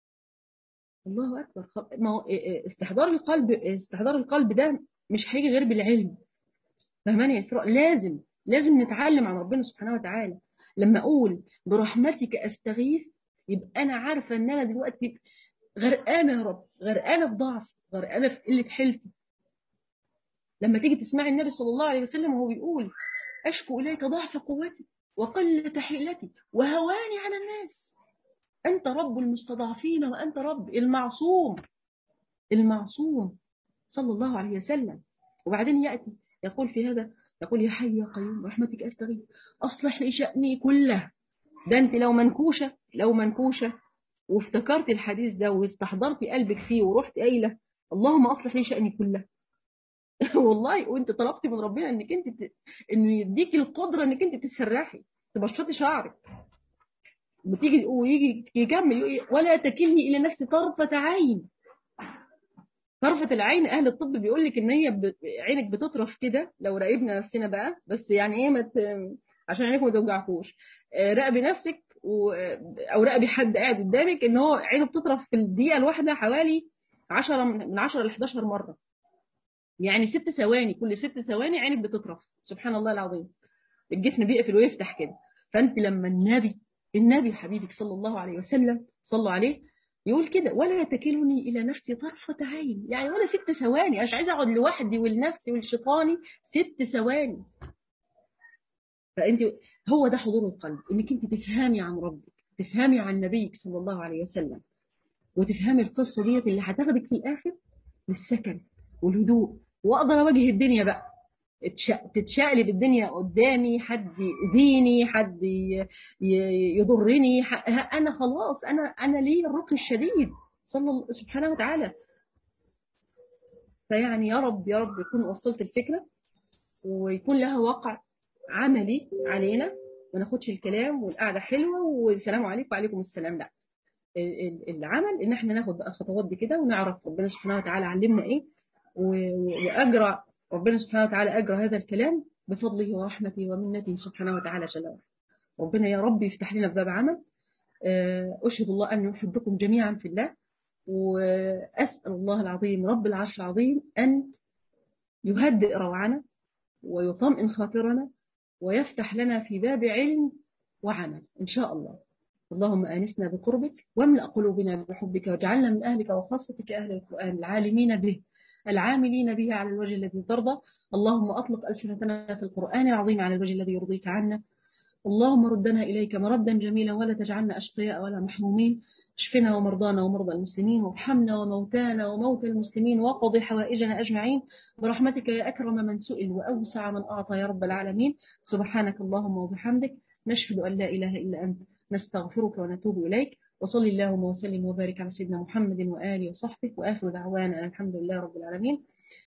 الله أكبر خ- ما هو إيه إيه استحضار القلب استحضار القلب ده مش هيجي غير بالعلم فهماني يا إسراء لازم لازم نتعلم عن ربنا سبحانه وتعالى لما أقول برحمتك أستغيث يبقى أنا عارفة إن أنا دلوقتي غرقانة يا رب غرقانة في ضعف غرقانة في قلة حلفي لما تيجي تسمعي النبي صلى الله عليه وسلم وهو بيقول أشكو إليك ضعف قوتي وقلة حيلتي وهواني على الناس أنت رب المستضعفين وأنت رب المعصوم المعصوم صلى الله عليه وسلم وبعدين يأتي يقول في هذا يقول يا حي يا قيوم برحمتك أستغيث أصلح لي شأني كله ده أنت لو منكوشة لو منكوشة وافتكرت الحديث ده واستحضرت قلبك فيه ورحت قايلة اللهم أصلح لي شأني كله والله وانت طلبت من ربنا انك انت ت... ان يديك القدره انك انت تسرحي تبشطي شعرك بتيجي ويجي يكمل يقول إيه؟ ولا تكلني الى نفسي طرفه عين طرفة العين اهل الطب بيقول لك ان هي ب... عينك بتطرف كده لو راقبنا نفسنا بقى بس يعني ايه مت... عشان عينك ما توجعكوش آه، راقبي نفسك و... او راقبي حد قاعد قدامك ان هو عينه بتطرف في الدقيقه الواحده حوالي 10 من 10 ل 11 مره يعني ست ثواني كل ست ثواني عينك بتطرف سبحان الله العظيم الجسم بيقفل ويفتح كده فانت لما النبي النبي حبيبك صلى الله عليه وسلم صلى عليه يقول كده ولا تكلني الى نفسي طرفه عين يعني ولا ست ثواني مش عايزه اقعد لوحدي ولنفسي ولشيطاني ست ثواني فانت هو ده حضور القلب انك انت تفهمي عن ربك تفهمي عن نبيك صلى الله عليه وسلم وتفهمي القصه ديت اللي هتاخدك في الاخر للسكن والهدوء واقدر اواجه الدنيا بقى تتشقلب الدنيا قدامي حد يأذيني حد يضرني انا خلاص انا انا لي الركن الشديد صلى الله سبحانه وتعالى فيعني يا رب يا رب يكون وصلت الفكره ويكون لها واقع عملي علينا ما ناخدش الكلام والقعده حلوه والسلام عليكم وعليكم السلام لا العمل ان احنا ناخد بقى الخطوات دي كده ونعرف ربنا سبحانه وتعالى علمنا ايه واجرى ربنا سبحانه وتعالى اجرى هذا الكلام بفضله ورحمته ومنته سبحانه وتعالى جل وعلا ربنا يا رب يفتح لنا باب عمل اشهد الله اني احبكم جميعا في الله واسال الله العظيم رب العرش العظيم ان يهدئ روعنا ويطمئن خاطرنا ويفتح لنا في باب علم وعمل إن شاء الله اللهم آنسنا بقربك واملأ قلوبنا بحبك واجعلنا من أهلك وخاصتك أهل القرآن العالمين به العاملين به على الوجه الذي ترضى اللهم أطلق ألسنتنا في القرآن العظيم على الوجه الذي يرضيك عنا اللهم ردنا إليك مردا جميلا ولا تجعلنا أشقياء ولا محرومين اشفنا ومرضانا ومرضى المسلمين وارحمنا وموتانا وموتى المسلمين وقض حوائجنا أجمعين برحمتك يا أكرم من سئل وأوسع من أعطى يا رب العالمين سبحانك اللهم وبحمدك نشهد أن لا إله إلا أنت نستغفرك ونتوب إليك وصل اللهم وسلم وبارك على سيدنا محمد وآله وصحبه وآخر دعوانا الحمد لله رب العالمين